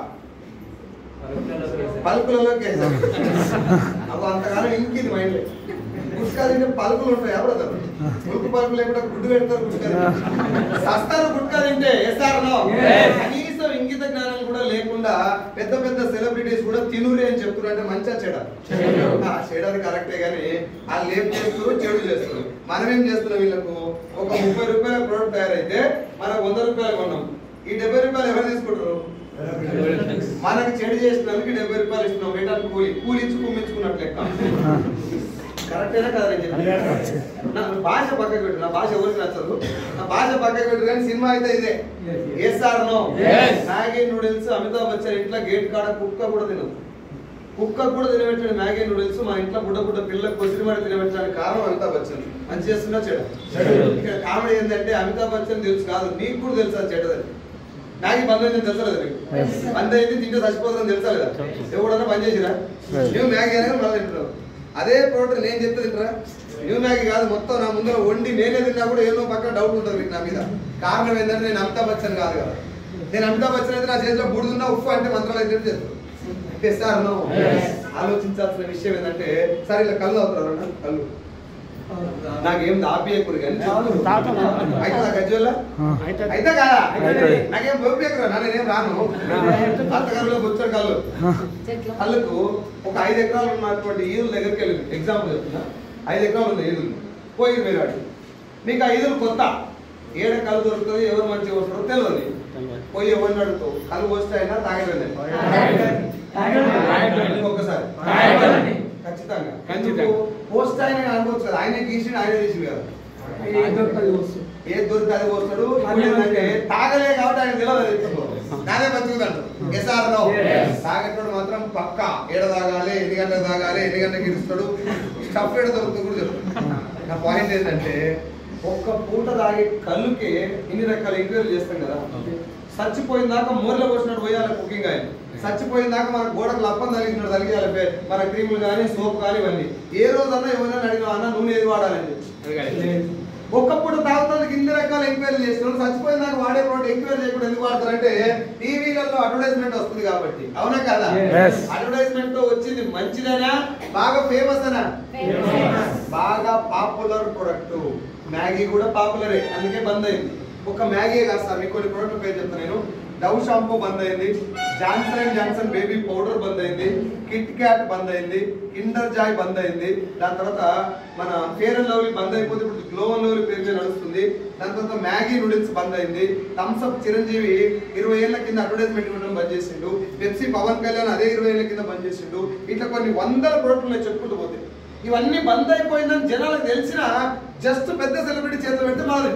పలుకులలో కేసారు అప్పుడు అంతకాలం ఇంకింది మైండ్ గుట్కా తింటే పలుకులు ఉంటాయి ఎవరు అతను గుట్టు పలుకులు లేకుండా గుడ్డు పెడతారు గుట్కా తింటే. సస్తారు గుట్కా తింటే ఎస్ఆర్ నో Yes. కనీసం ఇంగిత జ్ఞానం కూడా లేకుండా పెద్ద పెద్ద సెలబ్రిటీస్ కూడా తినురే అని చెప్తున్నారు అంటే మంచిగా చెడ చెడు. ఆ, చెడు అది కరెక్టే కానీ వాళ్ళు ఏం చేస్తారు చెడు చేస్తారు మనం ఏం చేస్తున్నాం వీళ్ళకు ఒక ముప్పై రూపాయల ప్రోడక్ట్ తయారైతే మనకు వంద రూపాయలు కొన్నాం ఈ డెబ్బై రూపాయలు ఎవరు తీసుకుంటారు మనకు చెడు చేసినందుకు డెబ్బై రూపాయలు ఇస్తున్నాం వేటానికి కూలి కూలి ఇచ్చి కుమ్మించుకున్నట్టు లెక్క కరెక్టేనా కదా నేను చెప్పేది? నా భాష పక్కకు పెట్టు నా భాష ఎవరికి నచ్చదు నా భాష పక్కకు పెట్టు కానీ సినిమా అయితే ఇదే yes or no Yes. Maggi noodles Amitabh Bachchan ఇంట్లో గేట్ కాడ కుక్క కూడా తినదు కుక్క కూడా తినబెట్టిన మ్యాగీ నూడిల్స్ మా ఇంట్లో బుడ్డ బుడ్డ పిల్లలకు కొసిరిమాడి తినబెట్టడానికి కారణం అమితాబ్ బచ్చన్ మంచి చేస్తున్నా చెడు చెడు. ఇక్కడ కామెడీ ఏంటంటే అమితాబ్ బచ్చన్ తెలుసు కాదు నీకు కూడా తెలుసు అది చెడ్డదని మ్యాగీ బంద్ అయింది తెలుసా లేదా నీకు Yes. బంద్ అయింది తింటే చచ్చిపోతుందని తెలుసా లేదా తెలుసు. ఎవడన్నా బంద్ చేసిరా Yes. నువ్వు మ్యాగీ అనేది మళ్ళీ తింటున్నావు అదే ప్రోడక్ట్ నేను చెప్తే తింటారా న్యూ మ్యాగీ కాదు మొత్తం నా ముందర వండి నేనే తిన్నా కూడా ఏదో పక్కన డౌట్ ఉంటుంది మీకు నా మీద కారణం ఏంటంటే నేను అమితాబ్ బచ్చన్ కాదు కదా నేను అమితాబ్ బచ్చన్ అయితే నా చేతిలో బుడుదున్నా ఉప్పు అంటే మంత్రాలు అయితే చేస్తాను సార్ నో Yes. ఆలోచించాల్సిన విషయం ఏంటంటే సరే ఇలా కళ్ళు అవుతారు కళ్ళు నాకేం దాపియకూడదు కానీ అయితే నా గజ్జోళ్ళ అయితే కాదా అవుతుంది. నాకేం బొప్పియకురా నా నేనేం రాను అత్తగారులో బొచ్చరు కళ్ళు కళ్ళకు ఒక ఐదు ఎకరాలు ఉన్నటువంటి ఈదుల దగ్గరికి వెళ్ళింది ఎగ్జాంపుల్ చెప్తున్నా ఐదు ఎకరాలు ఉంది ఈదులు పోయి మీరు అడిగి మీకు ఆ ఈదులు కొత్త ఏడ కళ్ళు దొరుకుతుంది ఎవరు మంచిగా వస్తారో తెలియదు పోయి ఎవరిని అడుగుతావు కళ్ళు పోస్తే అయినా తాగలేదు ఒక్కసారి తాగలేదు. ఖచ్చితంగా ఖచ్చితంగా. పోస్ట్ ఆయన అనుకోవచ్చు కదా ఆయన గీసిన ఆయన తీసి కదా ఏది దొరుకుతుంది వస్తు. ఏది దొరికితే అది పోస్తాడు అన్నీ అంటే తాగలే కాబట్టి ఆయన తెలియదు నాదే మంచిదంట ఎస్ఆర్ నో Yes. తాగేటోడు మాత్రం పక్క ఏడ తాగాలి ఎన్ని గంటలకు తాగాలి ఎన్ని గంటలకు ఇరుస్తాడు స్టఫ్ ఏడ దొరుకుతుంది కూడా చెప్తాడు నా పాయింట్ ఏంటంటే ఒక్క పూట తాగే కళ్ళుకి ఇన్ని రకాల ఎంక్వైరీ చేస్తాం కదా చచ్చిపోయిన దాకా మూరలో పోసినట్టు పోయాలి కుకింగ్ ఆయన చచ్చిపోయిన దాకా మన గోడకు లప్పం తగిలినట్టు తగిలియాలి పే- మన క్రీములు కానీ సోప్ కానీ ఇవన్నీ ఏ రోజన్నా ఎవరైనా అడిగిన అన్న నూనె ఏది వాడాలని చెప్పి ఒక్కప్పుడు తాగుతానికి ఇన్ని రకాల ఎంక్వైరీ చేస్తున్నారు చచ్చిపోయిన దాకా వాడే ప్రోడక్ట్ ఎంక్వైరీ చేయకుండా ఎందుకు వాడతారంటే టీవీలలో అడ్వర్టైజ్మెంట్ వస్తుంది కాబట్టి అవునా కదా Yes. అడ్వర్టైజ్మెంట్ తో వచ్చింది మంచిదేనా బాగా ఫేమస్ అనా బాగా పాపులర్ ప్రొడక్ట్ మ్యాగీ కూడా పాపులరే అందుకే బంద్ అయింది ఒక మ్యాగీ కాదు సార్ మీకు కొన్ని ప్రొడక్ట్ పేరు చెప్తాను నేను డవ్ షాంపూ బంద్ అయింది Johnson and Johnson baby powder బంద్ అయింది కిట్ క్యాట్ బంద్ అయింది కిండర్ జాయ్ బంద్ అయింది దాని తర్వాత మన ఫేర్ అండ్ లవ్లీ బంద్ అయిపోతే ఇప్పుడు గ్లో అండ్ లవ్లీ పేరు మీద నడుస్తుంది దాని తర్వాత మ్యాగీ నూడిల్స్ బంద్ అయింది థమ్స్ అప్ చిరంజీవి ఇరవై ఏళ్ల కింద అడ్వర్టైజ్మెంట్ ఇవ్వడం బంద్ చేసిండు పెప్సీ పవన్ కళ్యాణ్ అదే ఇరవై ఏళ్ల కింద బంద్ చేసిండు ఇట్లా కొన్ని వందల ప్రోడక్ట్లు నేను చెప్పుకుంటూ పోతే ఇవన్నీ బంద్ అయిపోయిందని జనాలకు తెలిసినా జస్ట్ పెద్ద సెలబ్రిటీ చేతులు పెడితే మాది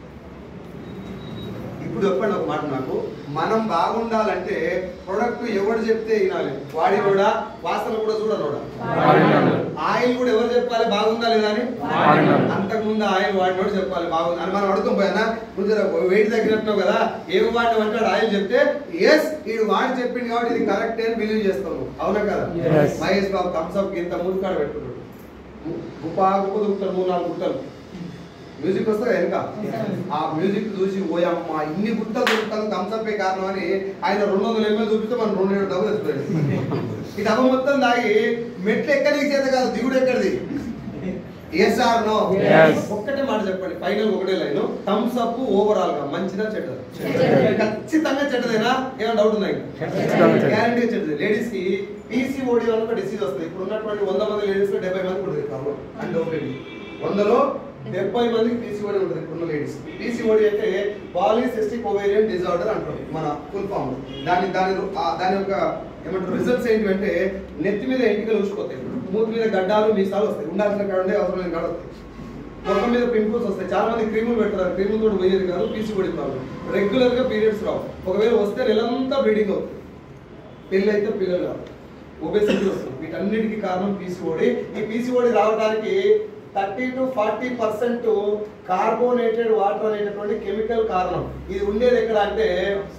ఇప్పుడు చెప్పండి ఒక మాట నాకు మనం బాగుండాలంటే ప్రొడక్ట్ ఎవరు చెప్తే వినాలి వాడి కూడా వాసన కూడా చూడనోడా వాడినోడు. ఆయిల్ కూడా ఎవరు చెప్పాలి బాగుందా లేదా అని వాడినోడు. అంతకు ముందు ఆయిల్ వాడినోడు చెప్పాలి బాగుంది అని మనం అడుగుతాం పోయినా నువ్వు జర వెయిట్ తగ్గినట్టున్నావు కదా ఏం వాడిన అంటే ఆయిల్ చెప్తే ఎస్ వీడు వాడి చెప్పింది కాబట్టి ఇది కరెక్ట్ అని బిలీవ్ చేస్తావు నువ్వు. అవునా కదా Yes. Mahesh Babu Thums Up ఇంత మూడు కాడ పెట్టుకుంటాడు గుప్పా గుప్ప దుక్కుతాడు మూడు నాలుగు గుట్టలు మ్యూజిక్ వస్తే వెనక ఆ మ్యూజిక్ చూసి ఓయమ్మ ఇన్ని గుట్టలు దొరుకుతాను థమ్స్ అప్ కారణం అని ఆయన రెండు వందల ఎంఎల్ చూపిస్తే మనం రెండు ఏడు డబ్బులు తెచ్చుకోలేదు ఈ డబ్బు మొత్తం తాగి మెట్లు ఎక్కడికి చేత కాదు దిగుడు ఎక్కడిది ఎస్ ఆర్ నో Yes. ఒక్కటే మాట చెప్పండి ఫైనల్ ఒకటే లైన్ థమ్స్ అప్ ఓవరాల్ గా మంచిదా చెడ్డదా చెడ్డదే. ఖచ్చితంగా చెడ్డదేనా ఏమైనా డౌట్ ఉందా ఖచ్చితంగా చెడ్డదే. గ్యారంటీ చెడ్డది లేడీస్ కి పీసీఓడి వల్ల ఒక డిసీజ్ వస్తుంది ఇప్పుడు ఉన్నటువంటి వంద మంది లేడీస్ లో డెబ్బై మంది ఉంటుంది ప్రాబ్లం అండ్ డౌట్ వందలో డెబ్బై మందికి పీసీఓడి ఉంటుంది ఇప్పుడున్న లేడీస్ పీసీఓడి అంటే పాలిసిస్టిక్ ఓవేరియన్ డిజార్డర్ అంటారు మన ఫుల్ ఫామ్ దాని దాని ఆ దాని యొక్క ఏమంటారు రిజల్ట్స్ ఏంటంటే నెత్తి మీద ఎంటికలు ఊసిపోతాయి మూతి మీద గడ్డాలు మీసాలు వస్తాయి ఉండాల్సిన కాడ ఉండే అవసరం లేని కాడ వస్తాయి మొత్తం మీద పింపుల్స్ వస్తాయి చాలా మంది క్రీములు పెడతారు క్రీములు తోటి పోయేది కాదు పీసీఓడి ప్రాబ్లం రెగ్యులర్ గా పీరియడ్స్ రావు ఒకవేళ వస్తే నెలంతా బ్లీడింగ్ అవుతుంది పెళ్ళి అయితే పిల్లలు రావు ఒబేసిటీ వస్తుంది వీటన్నిటికీ కారణం పీసీఓడి ఈ పీసీఓడి రావడానికి thirty to forty percent carbonated water అనేటటువంటి కెమికల్ కారణం ఇది ఉండేది ఎక్కడ అంటే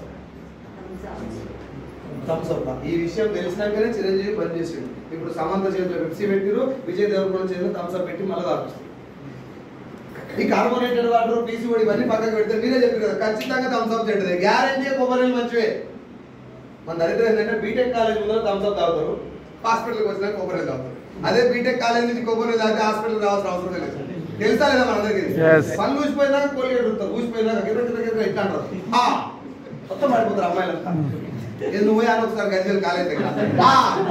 థమ్స్ అప్ ఈ విషయం తెలిసినాకనే చిరంజీవి బంద్ చేసిండు ఇప్పుడు సమంత చేతిలో పెప్సీ పెట్టిరు విజయ్ దేవరకొండ చేతిలో థమ్స్ అప్ పెట్టి మళ్ళీ తాపిస్తారు ఈ కార్బోనేటెడ్ వాటర్ పీసీఓడి ఇవన్నీ పక్కకు పెడితే మీరే చెప్పారు కదా ఖచ్చితంగా థమ్స్ అప్ చెడ్డది గ్యారంటీ కొబ్బరి నీళ్ళు మంచివే మన దరిద్రం ఏంటంటే బీటెక్ కాలేజ్ ముందర థమ్స్ అప్ తాగుతారు హాస్పిటల్కి వచ్చినా కొబ్బరి నీళ్ళు తాగుతారు అదే బీటెక్ కాలేజ్ నుంచి కొబ్బరి నీళ్ళు తాగితే హాస్పిటల్ రావాల్సిన అవసరం లేదు తెలుసా లేదా మనందరికి Yes. పళ్ళు ఊసిపోయినాక కోలిగేట్ ఉంటారు ఊసిపోయినాక గిర్ర గిర్ర గిర్ర ఇట్లా అంటారు ఆ! మొత్తం పడిపోతారు అమ్మాయిలంతా ఏ నువ్వు అని ఒకసారి గజ్జలు కాలేజ్ దగ్గర ఆ!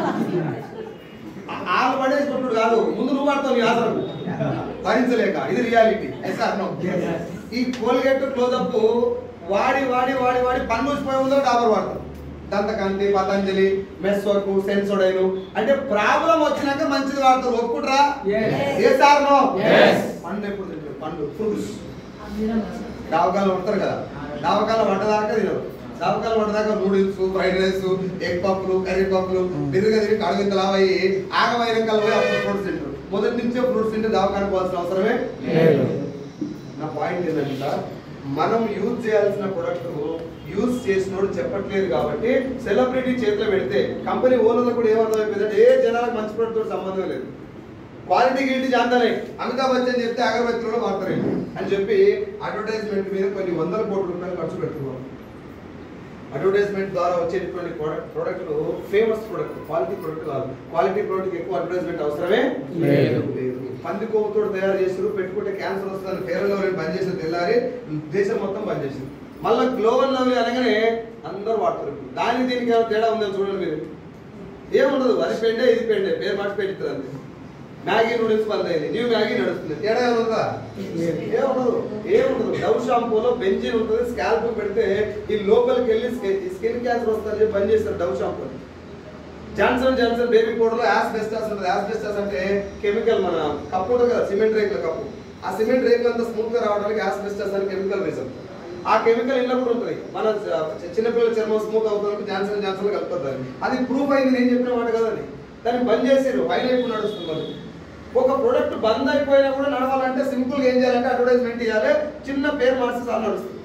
ఆలు పడేసుకుంటుడు కాదు ముందు నువ్వు పడతావు నీ ఆసరకు భరించలేక ఇది రియాలిటీ ఎస్ఆర్ నో ఈ కోల్గేట్ క్లోజప్ వాడి వాడి వాడి వాడి పన్ను ఊసిపోయే ముందు డాబర్ వాడతాం దంతకాంతి పతంజలి మెస్ వర్క్ సెన్సోడైన్ అంటే ప్రాబ్లం వచ్చినాక మంచిది వాడతారు ఒప్పుకుంటారా Yes. Yes sir no Yes. పండు ఎప్పుడు తింటారు పండు ఫ్రూట్స్ దావకాలు పడతారు కదా దావకాలు పడ్డదాకా తినరు దావకాలు పడ్డదాకా నూడిల్స్ ఫ్రైడ్ రైస్ ఎగ్ పప్పులు కర్రీ పప్పులు తిరిగి తిరిగి కడుగు లావయ్యి ఆగమైన కలు అప్పుడు ఫ్రూట్స్ తింటారు మొదటి నుంచే ఫ్రూట్స్ తింటే దావకానికి పోవాల్సిన అవసరమే లేదు. నా పాయింట్ ఏంటంటే సార్, మనం యూజ్ చేయాల్సిన ప్రొడక్ట్ యూజ్ చేసినోడు చెప్పట్లేదు కాబట్టి సెలబ్రిటీ చేతిలో పెడితే కంపెనీ ఓనర్లకు కూడా ఏమర్థం అయిపోయిందంటే ఏ జనాలకు మంచి ప్రొడక్ట్ తోటి సంబంధం లేదు క్వాలిటీ గిల్టీ జాంతానే అమితాబ్ బచ్చన్ చెప్తే అగరబత్తి కూడా వాడతారు అని చెప్పి అడ్వర్టైజ్మెంట్ మీద కొన్ని వందల కోట్ల రూపాయలు ఖర్చు పెట్టుకున్నాం అడ్వర్టైజ్మెంట్ ద్వారా వచ్చేటటువంటి product product famous product quality product కాదు క్వాలిటీ ప్రోడక్ట్ ఎక్కువ అడ్వర్టైజ్మెంట్ అవసరమే లేదు. లేదు పంది కొవ్వుతో తయారు చేసారు పెట్టుకుంటే క్యాన్సర్ వస్తుందని ఫేర్ లెవెల్ బంద్ చేసి తెల్లారి దేశం మొత్తం బంద్ చేసింది మళ్ళీ గ్లోబల్ లెవెల్ అనగానే అందరూ వాడతారు ఇప్పుడు. దానికి దీనికి ఏమైనా తేడా ఉందో చూడండి మీరు ఏముండదు అది పెండే ఇది పెండే పేరు మార్చి పెట్టిస్తారు అంతే మ్యాగీ నూడిల్స్ బంద్ అయింది న్యూ మ్యాగీ నడుస్తుంది తేడా ఏమైనా ఉందా ఏముండదు ఏముండదు డవ్ షాంపూలో బెంజిన్ ఉంటుంది స్కాల్ప్ పెడితే ఈ లోపలికి వెళ్ళి స్కిన్ క్యాన్సర్ వస్తుందని చెప్పి బంద్ చేస్తారు Dove shampoo Johnson Johnson baby powder లో యాస్బెస్టాస్ ఉంటుంది యాస్బెస్టాస్ అంటే కెమికల్ మన కప్పు ఉంటుంది కదా సిమెంట్ రేకుల కప్పు ఆ సిమెంట్ రేకులు అంతా స్మూత్ గా రావడానికి యాస్బెస్టాస్ అని కెమికల్ రీజన్ ఆ కెమికల్ ఇంట్లో కూడా ఉంటుంది మన చ- చిన్నపిల్లల చర్మం స్మూత్ అవుతుంది జాన్సన్ జాన్సన్ కలుపుతుంది దాన్ని. అది ప్రూఫ్ అయింది నేను చెప్పిన మాట కదండి దాన్ని బంద్ చేసారు హైలైట్ నడుస్తుంది మరి ఒక ప్రొడక్ట్ బంద్ అయిపోయినా కూడా నడవాలంటే సింపుల్ గా ఏం చేయాలంటే అడ్వర్టైజ్మెంట్ ఇవ్వాలి చిన్న పేరు మార్చి చాలా నడుస్తుంది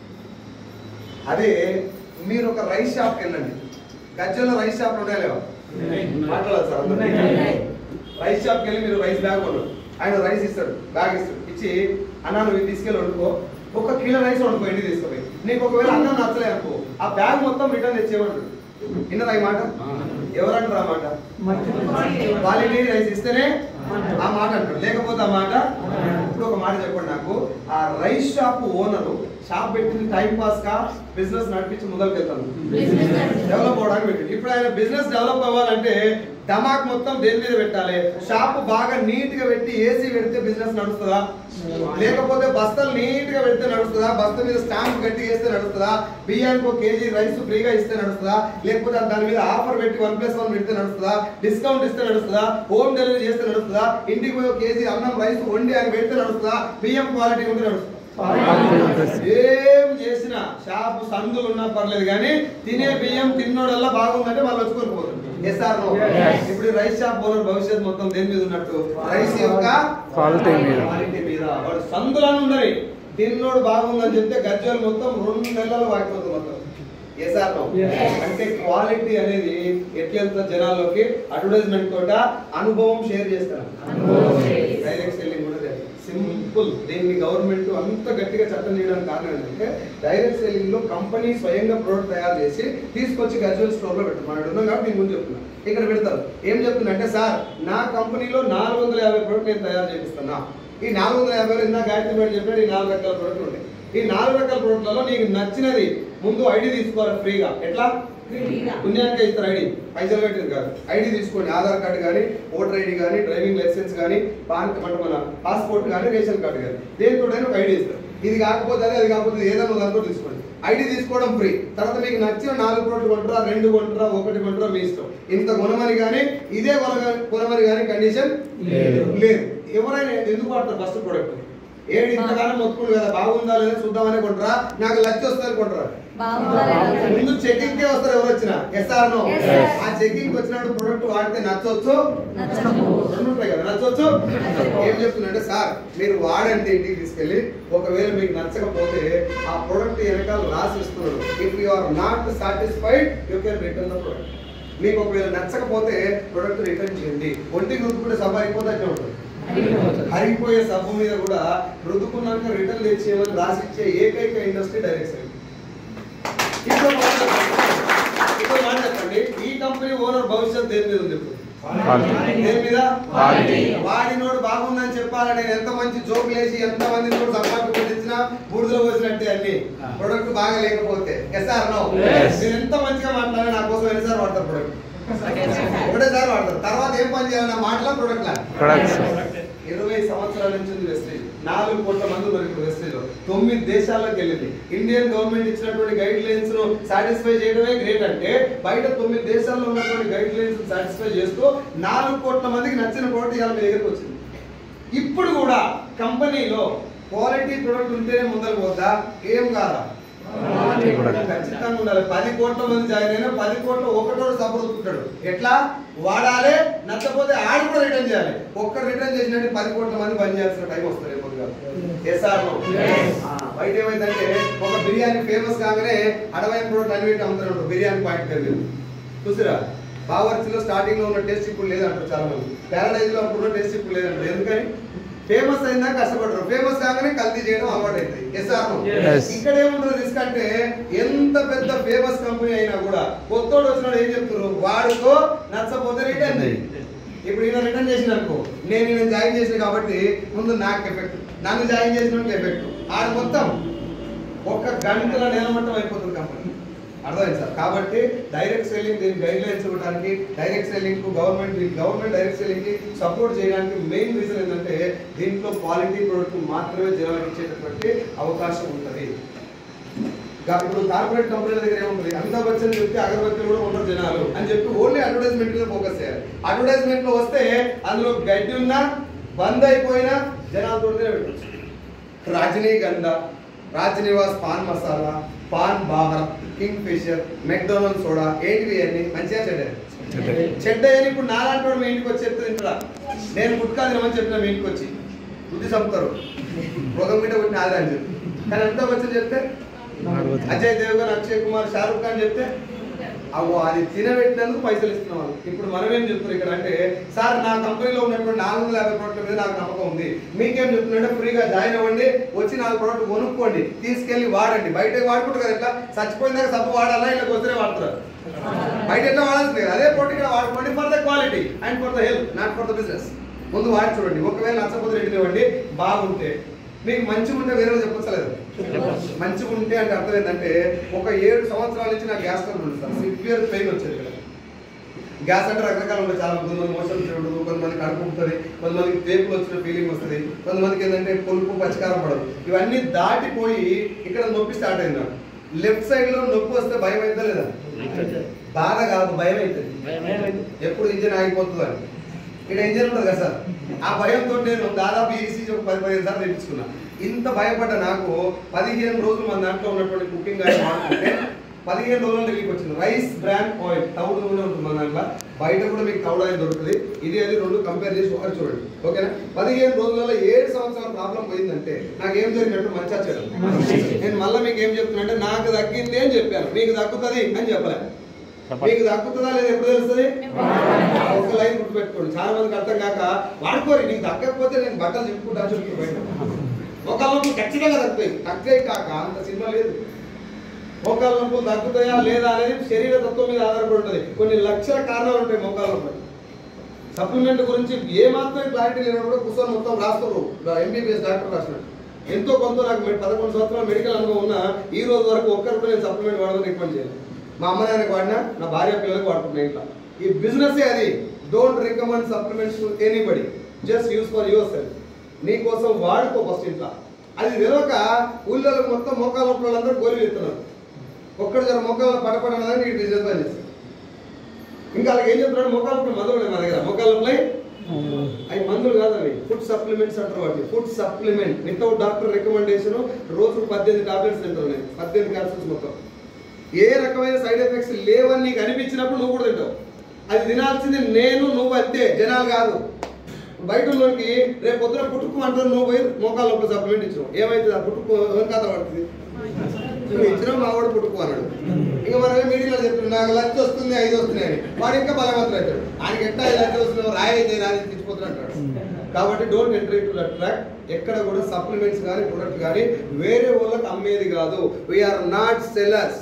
అదే మీరు ఒక రైస్ షాప్కి వెళ్ళండి గజ్జల్లో రైస్ షాప్ ఉంటాయి లేవా మాట్లాడాలి సార్ అందరూ. ఉన్నాయి. రైస్ షాప్కి వెళ్ళి మీరు రైస్ బ్యాగ్ కొన్నాడు ఆయన రైస్ ఇస్తాడు బ్యాగ్ ఇస్తాడు ఇచ్చి అన్నా నువ్వు ఇది తీసుకెళ్ళి వండుకో ఒక కిలో రైస్ వండుకో ఇంటికి తీసుకుపోయి నీకు ఒకవేళ అన్నం నచ్చలే అనుకో ఆ బ్యాగ్ మొత్తం రిటర్న్ తెచ్చేయమంటాడు విన్నరా ఈ మాట ఎవరంటారు ఆ మాట క్వాలిటీ రైస్ ఇస్తేనే ఆ మాట అంటాడు లేకపోతే ఆ మాట ఇప్పుడు ఒక మాట చెప్పండి నాకు ఆ రైస్ షాప్ ఓనరు షాప్ పెట్టింది టైం పాస్ కా బిజినెస్ నడిపించి ముందరికి వెళ్తాను డెవలప్ అవడానికి పెట్టింది ఇప్పుడు ఆయన బిజినెస్ డెవలప్ అవ్వాలంటే డమాక్ మొత్తం దేని మీద పెట్టాలి షాప్ బాగా నీట్ గా పెట్టి ఏసీ పెడితే బిజినెస్ నడుస్తుందా లేకపోతే బస్తలు నీట్ గా పెడితే నడుస్తుందా బస్త మీద స్టాంప్ గట్టి వేస్తే నడుస్తుందా బియ్యానికి ఒక కేజీ రైస్ ఫ్రీగా ఇస్తే నడుస్తుందా లేకపోతే దాని మీద ఆఫర్ పెట్టి వన్ ప్లస్ వన్ పెడితే నడుస్తుందా డిస్కౌంట్ ఇస్తే నడుస్తుందా హోమ్ డెలివరీ చేస్తే నడుస్తుందా ఇంటికి పోయి ఒక కేజీ అన్నం రైస్ వండి అని పెడితే నడుస్తుందా బియ్యం క్వాలిటీ ఉంటే నడుస్తుందా ఏం చేసినా షాపు సందులు ఉన్నా పర్లేదు కానీ తినే బియ్యం తిన్నోడల్లా బాగుందంటే వాళ్ళు వచ్చుకొని పోతారు ఎస్ఆర్ Yes. ఇప్పుడు ఈ రైస్ షాప్ ఓనర్ భవిష్యత్ మొత్తం దేని మీద ఉన్నట్టు రైస్ యొక్క Quality మీద. క్వాలిటీ మీద వాడు సందులను ఉండని తిన్నోడు బాగుందని చెప్తే గజ్జలు మొత్తం రెండు నెలలు వాకిపోతుంది మొత్తం ఎస్ఆర్ Yes. అంటే క్వాలిటీ అనేది ఎట్లెంత జనాల్లోకి అడ్వర్టైజ్మెంట్ తోట అనుభవం షేర్ చేస్తారు అనుభవం share చేస్తారు. డైరెక్ట్ సెల్లింగ్ కూడా సింపుల్ దీన్ని గవర్నమెంట్ అంత గట్టిగా చట్టం చేయడానికి కారణం ఏంటంటే డైరెక్ట్ సెల్లింగ్ లో కంపెనీ స్వయంగా ప్రోడక్ట్ తయారు చేసి తీసుకొచ్చి గజ్వల్ స్టోర్ లో పెట్టారు మనం ఉన్నాం కాబట్టి నేను ముందు చెప్తున్నా ఇక్కడ పెడతారు ఏం చెప్తున్నా అంటే సార్ నా కంపెనీలో నాలుగు వందల యాభై ప్రోడక్ట్ నేను తయారు చేపిస్తున్నా ఈ నాలుగు వందల యాభై ఇందా గాయత్రి మేడం చెప్పాడు ఈ నాలుగు రకాల ప్రోడక్ట్లు ఉంటాయి ఈ నాలుగు రకాల ప్రోడక్ట్లలో నీకు నచ్చినది ముందు ఐడి తీసుకోవాలి ఫ్రీగా ఎట్లా పుణ్యానికి ఇస్తారు ఐడి పైసలు కట్టేది కాదు ఐడి తీసుకోండి ఆధార్ కార్డు కానీ ఓటర్ ఐడి కానీ డ్రైవింగ్ లైసెన్స్ కానీ పాన్ అంటే మన పాస్పోర్ట్ కానీ రేషన్ కార్డు కానీ దేనితోటైనా ఒక ఐడి ఇస్తారు ఇది కాకపోతే అది అది కాకపోతే ఇది ఏదైనా దాంతో తీసుకోండి ఐడి తీసుకోవడం ఫ్రీ తర్వాత మీకు నచ్చిన నాలుగు ప్రోడక్ట్ కొంటారా రెండు కొంటారా ఒకటి కొంటారా మీ ఇష్టం ఇంత కొనమని కానీ ఇదే కొనగా కొనమని కానీ కండిషన్ లేదు. లేదు ఎవరైనా ఎందుకు వాడతారు ఫస్ట్ ప్రోడక్ట్ ఏడు ఇంతకాలం మొత్తుకుంటు కదా బాగుందా లేదా చూద్దామని కొంటారా నాకు లచ్చి వస్తుంది కొంటారా ముందు చెకింగ్ కే వస్తారు ఎవరు వచ్చినా ఎస్ఆర్ నో Yes, sir. ఆ చెకింగ్ వచ్చినప్పుడు ప్రొడక్ట్ వాడితే నచ్చొచ్చు నచ్చకపోవచ్చు. రెండు ఉంటాయి కదా నచ్చొచ్చు ఏం చెప్తున్నంటే సార్ మీరు వాడండి ఇంటికి తీసుకెళ్ళి ఒకవేళ మీకు నచ్చకపోతే ఆ ప్రొడక్ట్ వెనకాల రాసి ఇస్తున్నాడు if you are not satisfied you can return the product మీకు ఒకవేళ నచ్చకపోతే ప్రొడక్ట్ రిటర్న్ చేయండి ఒంటికి రుద్దుకుంటే సభ అయిపోతే అట్లే ఉంటుంది హరిపోయే సబ్బు మీద కూడా రుద్దుకున్నాక రిటర్న్ తెచ్చేయమని రాసిచ్చే ఏకైక ఇండస్ట్రీ డైరెక్ట్ సైడ్ ఇంకో మాట చెప్పండి. ఇంకో మాట చెప్పండి ఈ కంపెనీ ఓనర్ భవిష్యత్ దేని మీద ఉంది ఇప్పుడు Quality. దేని మీద Quality. వాడినోడు బాగుందని చెప్పాలని నేను ఎంత మంచి జోకులు వేసి ఎంత మంది కూడా సంపాదన పెట్టించినా బూడిదలో పోసినట్టే అన్ని ప్రొడక్ట్ బాగా లేకపోతే ఎస్ఆర్ నో Yes. నేను ఎంత మంచిగా మాట్లాడినా నా కోసం ఎన్నిసార్లు వాడతారు ప్రొడక్ట్ ఒకటేసారి వాడతారు తర్వాత ఏం పని చేయాలి నా మాటలా ప్రొడక్ట్ లా Products. ఇరవై సంవత్సరాల నుంచి ఉంది వెస్టేజ్ నాలుగు కోట్ల మంది ఉన్నారు ఇప్పుడు వెస్టేజ్ లో తొమ్మిది దేశాల్లోకి వెళ్ళింది ఇండియన్ గవర్నమెంట్ ఇచ్చినటువంటి గైడ్ లైన్స్ ను సాటిస్ఫై చేయడమే గ్రేట్ అంటే బయట తొమ్మిది దేశాల్లో ఉన్నటువంటి గైడ్ లైన్స్ సాటిస్ఫై చేస్తూ నాలుగు కోట్ల మందికి నచ్చిన ప్రోడక్ట్ ఇవాళ మీ దగ్గరకు వచ్చింది ఇప్పుడు కూడా కంపెనీలో క్వాలిటీ ప్రొడక్ట్ ఉంటేనే ముందరకు పోద్దా ఏం కాదా Quality product. ఖచ్చితంగా ఉండాలి పది కోట్ల మంది జాయిన్ అయినా పది కోట్ల ఒకటో సంప్రదించుకుంటాడు ఎట్లా వాడాలి నచ్చపోతే ఆడు కూడా రిటర్న్ చేయాలి ఒక్కడు రిటర్న్ చేసినట్టు పది కోట్ల మంది పని చేయాల్సిన టైం వస్తుంది కొద్దిగా ఎస్ ఆర్ నో Yes. బయట ఏమైందంటే ఒక బిర్యానీ ఫేమస్ కాగానే అడవైన ప్రోడక్ట్ అన్ని పెట్టి అమ్ముతున్నాడు బిర్యానీ పాయింట్ పేరు చూసిరా బావర్చిలో స్టార్టింగ్ లో ఉన్న టేస్ట్ ఇప్పుడు లేదంటారు చాలా మంది ప్యారడైజ్ లో అప్పుడు ఉన్న టేస్ట్ ఇప్పుడు లేదంటారు ఎందుకని ఫేమస్ అయిందా కష్టపడరు ఫేమస్ కాగానే కల్తీ చేయడం అలవాటు అవుతుంది ఎస్ ఆర్ నో Yes. ఇక్కడ ఏముంటుంది రిస్క్ అంటే ఎంత పెద్ద ఫేమస్ కంపెనీ అయినా కూడా కొత్తోడు వచ్చినాడు ఏం చెప్తారు వాడుకో నచ్చపోతే రిటర్న్ చేయి ఇప్పుడు ఈయన రిటర్న్ చేసిన అనుకో నేను ఈయన జాయిన్ చేసిన కాబట్టి ముందు నాకు ఎఫెక్ట్ నన్ను జాయిన్ చేసిన ఎఫెక్ట్ ఆడ మొత్తం ఒక్క గంటల నేలమట్టం అయిపోతుంది కంపెనీ అర్థమైంది సార్ కాబట్టి డైరెక్ట్ సెల్లింగ్ దీని గైడ్ లైన్స్ ఇవ్వడానికి డైరెక్ట్ సెల్లింగ్ కు గవర్నమెంట్ గవర్నమెంట్ డైరెక్ట్ సెల్లింగ్ కి సపోర్ట్ చేయడానికి మెయిన్ రీజన్ ఏంటంటే దీంట్లో క్వాలిటీ ప్రొడక్ట్ మాత్రమే జనాలకు ఇచ్చేటటువంటి అవకాశం ఉంటుంది గా- ఇప్పుడు కార్పొరేట్ కంపెనీల దగ్గర ఏముంటుంది అమితాబ్ బచ్చన్ చెప్తే అగరబత్తులు కూడా ఉండరు జనాలు అని చెప్పి ఓన్లీ అడ్వర్టైజ్మెంట్ మీద ఫోకస్ చేయాలి అడ్వర్టైజ్మెంట్ లో వస్తే అందులో గడ్డి ఉన్నా బంద్ అయిపోయినా జనాలతో పెట్టచ్చు Rajnigandha Raj Niwas pan masala Pan Bahar Kingfisher McDonald soda ఏంటివి అన్ని మంచిగా చెడ్డ చెడ్డ అని ఇప్పుడు నాలాంటి వాడు మీ ఇంటికి వచ్చి చెప్తే తింటారా నేను గుట్కా తినమని చెప్పిన మీ ఇంటికి వచ్చి బుద్ధి చంపుతారు రోగం మీద కొట్టి నాదే అని చెప్పి కానీ ఎంత వచ్చి చెప్తే అజయ్ దేవగన్ అక్షయ్ కుమార్ షారుఖ్ ఖాన్ చెప్తే అవ్వ అది తినబెట్టినందుకు పైసలు ఇస్తున్నాం వాళ్ళు. ఇప్పుడు మనం ఏం చెప్తున్నారు ఇక్కడ అంటే సార్ నా కంపెనీలో ఉన్నటువంటి నాలుగు వందల యాభై ప్రోడక్ట్ల మీద నాకు నమ్మకం ఉంది మీకేం చెప్తున్నారంటే ఫ్రీగా జాయిన్ అవ్వండి వచ్చి నాలుగు ప్రోడక్ట్ కొనుక్కోండి తీసుకెళ్లి వాడండి బయట వాడుకుంటారు కదా ఎట్లా చచ్చిపోయిన దాకా సబ్బు వాడాలా ఇలా వస్తేనే వాడతారు బయట ఎట్లా వాడాల్సింది కదా. అదే ప్రోడక్ట్ ఇక్కడ వాడుకోండి for the quality and for the health not for the business ముందు వాడి చూడండి ఒకవేళ నచ్చకపోతే రేటు ఇవ్వండి బాగుంటే మీకు మంచిగా ఉంటే వేరే వాళ్ళు చెప్పచ్చలేదు మంచిగా ఉంటే అంటే అర్థం ఏంటంటే ఒక ఏడు సంవత్సరాల నుంచి నాకు గ్యాస్ ట్రబుల్ ఉంది సార్ సివియర్ పెయిన్ వచ్చేది ఇక్కడ గ్యాస్ అంటే రకరకాలు ఉంటాయి చాలా కొంతమంది మోషన్ ఉండదు కొంతమంది కడుపు ఉంటుంది కొంతమందికి తేపులు వచ్చిన ఫీలింగ్ వస్తుంది కొంతమందికి ఏంటంటే పులుపు పచ్చికారం పడదు ఇవన్నీ దాటిపోయి ఇక్కడ నొప్పి స్టార్ట్ అయింది నాకు లెఫ్ట్ సైడ్ లో నొప్పి వస్తే భయం అవుతా లేదా బాధ కాదు భయం అవుతుంది ఎప్పుడు ఇంజిన్ ఆగిపోతుంది అని ఇక్కడ ఇంజిన్ ఉంటుంది కదా సార్ ఆ భయంతో నేను దాదాపు ఈసీ ఒక పది పదిహేను సార్లు తెప్పించుకున్నా ఇంత భయపడ్డ నాకు పదిహేను రోజులు మన దాంట్లో ఉన్నటువంటి కుకింగ్ ఆయిల్ వాడుకుంటే పదిహేను రోజులు రిలీఫ్ వచ్చింది రైస్ బ్రాండ్ ఆయిల్ తౌడు నూనె ఉంటుంది మన దాంట్లో బయట కూడా మీకు తౌడు ఆయిల్ దొరుకుతుంది ఇది అది రెండు కంపేర్ చేసి ఒకటి చూడండి ఓకేనా పదిహేను రోజులలో ఏడు సంవత్సరాల ప్రాబ్లం పోయిందంటే నాకు ఏం జరిగినట్టు మంచిగా చేయడం నేను మళ్ళీ మీకు ఏం చెప్తున్నా అంటే నాకు తగ్గింది అని చెప్పాను మీకు తగ్గుతుంది అని చెప్పలేదు మీకు తగ్గుతుందా లేదా ఎప్పుడు తెలుస్తుంది ఆ ఒక్క లైన్ గుర్తు పెట్టుకోండి చాలా మందికి అర్థం కాక వాడుకోరు నీకు తగ్గకపోతే నేను బట్టలు చెప్పుకుంటా చెప్తూ బయట ఒకళ్ళ నొప్పులు ఖచ్చితంగా తగ్గుతాయి తగ్గాయి కాక అంత సినిమా లేదు మోకాళ్ళ నొప్పులు తగ్గుతాయా లేదా అనేది శరీర తత్వం మీద ఆధారపడి ఉంటుంది కొన్ని లక్షల కారణాలు ఉంటాయి మోకాళ్ళ నొప్పి సప్లిమెంట్ గురించి ఏ మాత్రం క్లారిటీ లేనప్పుడు కూర్చొని మొత్తం రాస్తారు ఎంబీబీఎస్ డాక్టర్ రాసినట్టు ఎంతో కొంత నాకు మె- పదకొండు సంవత్సరాల మెడికల్ అనుభవం ఉన్న ఈ రోజు వరకు ఒక్కరు కూడా నేను సప్లిమెంట్ వాడదని రికమెండ్ చేయలేదు మా అమ్మ నాన్నకి వాడినా నా భార్య పిల్లలకు వాడుకుంటున్నా ఇంట్లో ఈ బిజినెస్ అది don't recommend supplements to anybody just use for yourself నీ కోసం వాడుకో ఫస్ట్ ఇంట్లో అది తెలియక ఊళ్ళో మొత్తం మోకాల నొప్పులు వాళ్ళందరూ గోళీలు ఇస్తున్నారు ఒక్కడు జర మోకాల్లో పడపడనని నీకు బిజినెస్ పని చేస్తారు ఇంకా అలాగే ఏం చెప్తున్నాడు మోకాల నొప్పులు మందులు ఉన్నాయి మా దగ్గర మోకాల నొప్పులై అవి మందులు కాదండి ఫుడ్ సప్లిమెంట్స్ అంటారు వాటిని food supplement without doctor recommendation రోజు పద్దెనిమిది టాబ్లెట్స్ తింటావు నేను పద్దెనిమిది క్యాప్సూల్స్ మొత్తం ఏ రకమైన సైడ్ ఎఫెక్ట్స్ లేవని నీకు అనిపించినప్పుడు నువ్వు కూడా తింటావు అది తినాల్సింది నేను నువ్వు అంతే జనాలు కాదు బయట ఉన్నోడికి రేపు పొద్దున పుట్టుకు అంటారు నువ్వు పోయి మోకాల లోపల సప్లిమెంట్ ఇచ్చినావు ఏమైతుంది ఆ పుట్టుకు ఎవరి కథ పడుతుంది నువ్వు ఇచ్చినా మా వాడు పుట్టుకు అన్నాడు ఇంకా మనం మీడియాలో చెప్తున్నాడు నాకు లంచ్ వస్తుంది ఐదు వస్తున్నాయి అని వాడు ఇంకా బలవంతుడు అవుతాడు ఆయనకి ఎట్లా ఐదు లంచ్ వస్తుందో రాయి అయితే రాయి తెచ్చిపోతున్నా అంటాడు కాబట్టి don't enter to that track ఎక్కడ కూడా సప్లిమెంట్స్ కానీ ప్రొడక్ట్ కానీ వేరే వాళ్ళకి అమ్మేది కాదు వీఆర్ నాట్ సెల్లర్స్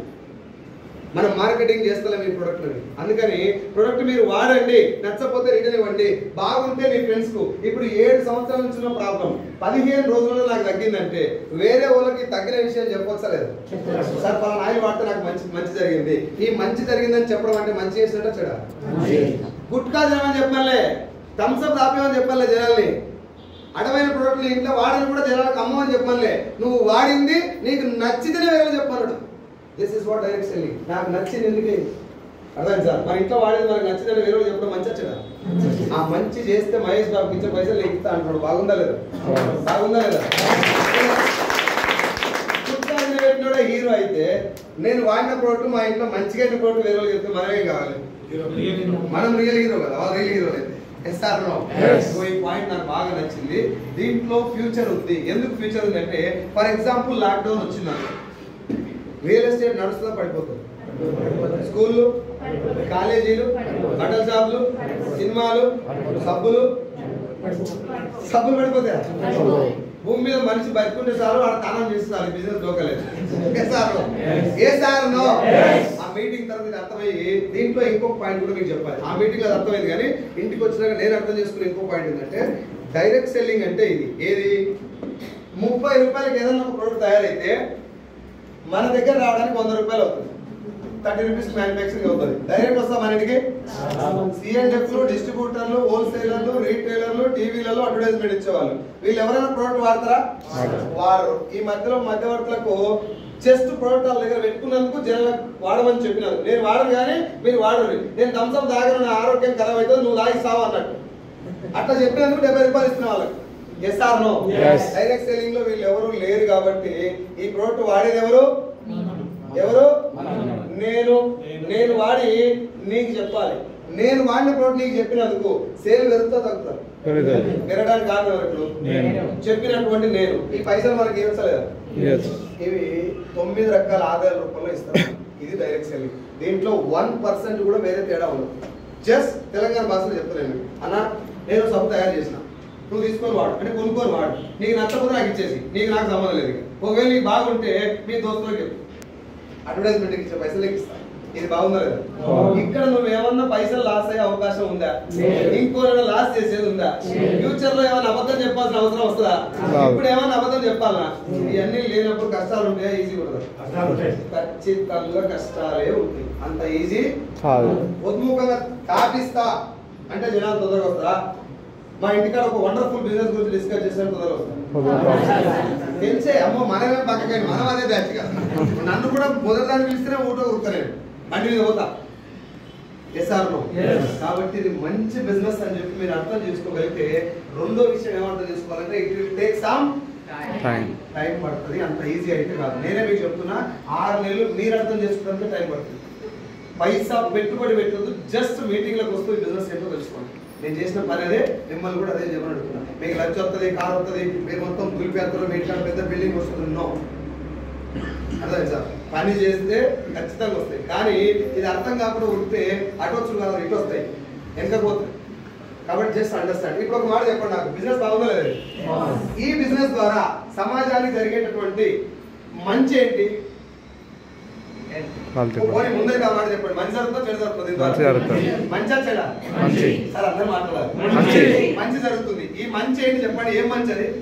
మనం మార్కెటింగ్ చేస్తలేం ఈ ప్రొడక్ట్ అందుకని ప్రొడక్ట్ మీరు వాడండి నచ్చకపోతే రిటర్న్ ఇవ్వండి బాగుంటే మీ ఫ్రెండ్స్ కు ఇప్పుడు ఏడు సంవత్సరాల నుంచి ఉన్న ప్రాబ్లం పదిహేను రోజుల్లో నాకు తగ్గిందంటే వేరే వాళ్ళకి తగ్గిన విషయం చెప్పొచ్చా లేదు సార్ పలానా ఆయిల్ వాడితే నాకు మంచి మంచి జరిగింది ఈ మంచి జరిగిందని చెప్పడం అంటే మంచి చేసినట్ట చెడ గుట్కా తినమని చెప్పాలే థమ్స్అప్ తాపేమని చెప్పాలే జనాల్ని అడమైన ప్రోడక్ట్లు ఇంట్లో వాడని కూడా జనాలకు అమ్మమని చెప్పాలే నువ్వు వాడింది నీకు నచ్చితేనే వేరే చెప్పన్నాడు this is what direct selling నాకు నచ్చింది ఎందుకే అర్థమైంది సార్ మన ఇంట్లో వాడేది మనకు నచ్చిందని వేరే చెప్పడం మంచి వచ్చాడా ఆ మంచి చేస్తే మహేష్ బాబుకి ఇచ్చే పైసలు నీకు ఇస్తా అంటాడు బాగుందా లేదా బాగుందా లేదా పుట్టాలని పెట్టినోడే హీరో అయితే నేను వాడిన ప్రోడక్ట్ మా ఇంట్లో మంచిగా ప్రోడక్ట్ వేరే వాళ్ళకి చెప్తే మనమేం కావాలి మనం రియల్ హీరో కదా వాళ్ళు రియల్ హీరో అయితే yes or no Yes. So ఈ పాయింట్ నాకు బాగా నచ్చింది దీంట్లో ఫ్యూచర్ ఉంది ఎందుకు ఫ్యూచర్ ఉంది అంటే ఫర్ ఎగ్జాంపుల్ లాక్డౌన్ వచ్చింది నాకు రియల్ ఎస్టేట్ నడుస్తుందా పడిపోతుంది స్కూళ్ళు కాలేజీలు బట్టల షాపులు సినిమాలు సబ్బులు సబ్బులు పడిపోతాయా భూమి మీద మనిషి బతుకుంటే చాలు వాడు తానం చేస్తారు బిజినెస్ దోకలేదు yes sir no? Yes sir no ఆ మీటింగ్ తర్వాత ఇది అర్థమయ్యి దీంట్లో ఇంకొక పాయింట్ కూడా మీకు చెప్పాలి ఆ మీటింగ్ అది అర్థమైంది కానీ ఇంటికి వచ్చినాక నేను అర్థం చేసుకునే ఇంకో పాయింట్ ఏంటంటే డైరెక్ట్ సెల్లింగ్ అంటే ఇది ఏది ముప్పై రూపాయలకి ఏదైనా ఒక ప్రోడక్ట్ తయారైతే మన దగ్గర రావడానికి వంద రూపాయలు అవుతుంది థర్టీ రూపీస్ మ్యానుఫ్యాక్చరింగ్ అవుతుంది డైరెక్ట్ వస్తాం మన ఇంటికి సిఎండ్ఎఫ్ డిస్ట్రిబ్యూటర్లు హోల్సేలర్లు రీటైలర్లు టీవీలలో అడ్వర్టైజ్మెంట్ ఇచ్చేవాళ్ళు వీళ్ళు ఎవరైనా ప్రోడక్ట్ వాడతారా వారు ఈ మధ్యలో మధ్యవర్తులకు జస్ట్ ప్రోడక్ట్ వాళ్ళ దగ్గర పెట్టుకున్నందుకు జనాలకు వాడమని చెప్పినారు నేను వాడను కానీ మీరు వాడరు నేను థమ్స్అప్ తాగను నా ఆరోగ్యం ఖరాబ్ అవుతుంది నువ్వు తాగిస్తావు అన్నట్టు అట్లా చెప్పినందుకు డెబ్బై రూపాయలు ఇస్తున్నా వాళ్ళకి yes or no Yes. Direct selling లో వీళ్ళు ఎవరు లేరు కాబట్టి ఈ ప్రోడక్ట్ వాడేది ఎవరు ఎవరు నేను నేను వాడి నీకు చెప్పాలి నేను వాడిన ప్రోడక్ట్ నీకు చెప్పినందుకు సేల్ పెరుగుతా తగ్గుతా పెరుగుతుంది పెరగడానికి కారణం ఎవరు ఇప్పుడు నేను. చెప్పినటువంటి నేను ఈ పైసలు మనకి ఇవ్వలేదా Yes. ఇవి తొమ్మిది రకాల ఆదాయాల రూపంలో ఇస్తారు ఇది డైరెక్ట్ సెల్లింగ్ దీంట్లో వన్ పర్సెంట్ కూడా వేరే తేడా ఉండదు జస్ట్ తెలంగాణ భాషలో చెప్తలేను అన్న నేను సబ్బు తయారు చేసిన నువ్వు తీసుకొని వాడు అంటే కొనుక్కొని వాడు నీకు నచ్చకపోతే నాకు ఇచ్చేసి నీకు నాకు సంబంధం లేదు ఇక. ఒకవేళ నీకు బాగుంటే మీ దోస్తులకు చెప్పు అడ్వర్టైజ్మెంట్ ఇచ్చే పైసలు నీకు ఇస్తా ఇది బాగుందా లేదా బాగుంది. ఇక్కడ నువ్వు ఏమన్నా పైసలు లాస్ అయ్యే అవకాశం ఉందా లేదు. ఇంకో లాస్ చేసేది ఉందా లేదు. ఫ్యూచర్ లో ఏమైనా అబద్ధం చెప్పాల్సిన అవసరం వస్తుందా రాదు. ఇప్పుడు ఏమైనా అబద్ధం చెప్పాలా ఇవన్నీ లేనప్పుడు కష్టాలు ఉంటాయా ఈజీ ఉండదు ఖచ్చితంగా కష్టాలే ఉంటాయి అంత ఈజీ కాదు ఉద్ముఖంగా తాపిస్తా అంటే జనాలు తొందరగా వస్తారా మా ఇంటికాడ ఒక వండర్ఫుల్ బిజినెస్ గురించి డిస్కస్ చేసిన తొందరగా వస్తారు తెలిసే అమ్మో మనమే పక్కకండి మనం అదే బ్యాచ్ కదా నన్ను కూడా మొదటి పిలిస్తేనే ఊటో ఉరుకుతాను బండి మీద పోతా ఎస్ ఆర్ నో Yes. కాబట్టి ఇది మంచి బిజినెస్ అని చెప్పి మీరు అర్థం చేసుకోగలిగితే రెండో విషయం ఏమర్థం చేసుకోవాలంటే it will take some time time పడుతుంది అంత ఈజీ అయితే కాదు నేనే మీకు చెప్తున్నా ఆరు నెలలు మీరు అర్థం చేసుకోవడానికి టైం పడుతుంది పైసా పెట్టుబడి పెట్టదు జస్ట్ మీటింగ్లకు వస్తూ బిజినెస్ ఏంటో తెలుసుకోండి నేను చేసిన పని అదే మిమ్మల్ని కూడా అదే చెప్పని అడుగుతున్నా మీకు లంచ్ వస్తుంది కార్ వస్తుంది మీరు మొత్తం దులిపేస్తారు మీ ఇంట్లో పెద్ద బిల్డింగ్ వస్తుంది నో అర్థమైంది సార్ పని చేస్తే ఖచ్చితంగా వస్తాయి కానీ ఇది అర్థం కాకుండా ఉడితే అటు వచ్చు కాదు ఇటు వస్తాయి వెనకపోతాయి కాబట్టి జస్ట్ అండర్స్టాండ్ ఇప్పుడు ఒక మాట చెప్పండి నాకు బిజినెస్ బాగుందా లేదు ఈ బిజినెస్ ద్వారా సమాజానికి జరిగేటటువంటి మంచి ఏంటి వాళ్ళతో పోనీ ముందే ఆ మాట చెప్పండి మంచి జరుగుతుందా చెడు జరుగుతుంది మంచి జరుగుతుంది. మంచా చెడా మంచి. సార్ అందరూ మాట్లాడాలి మంచి. మంచి జరుగుతుంది ఈ మంచి ఏంటి చెప్పండి ఏం మంచి అది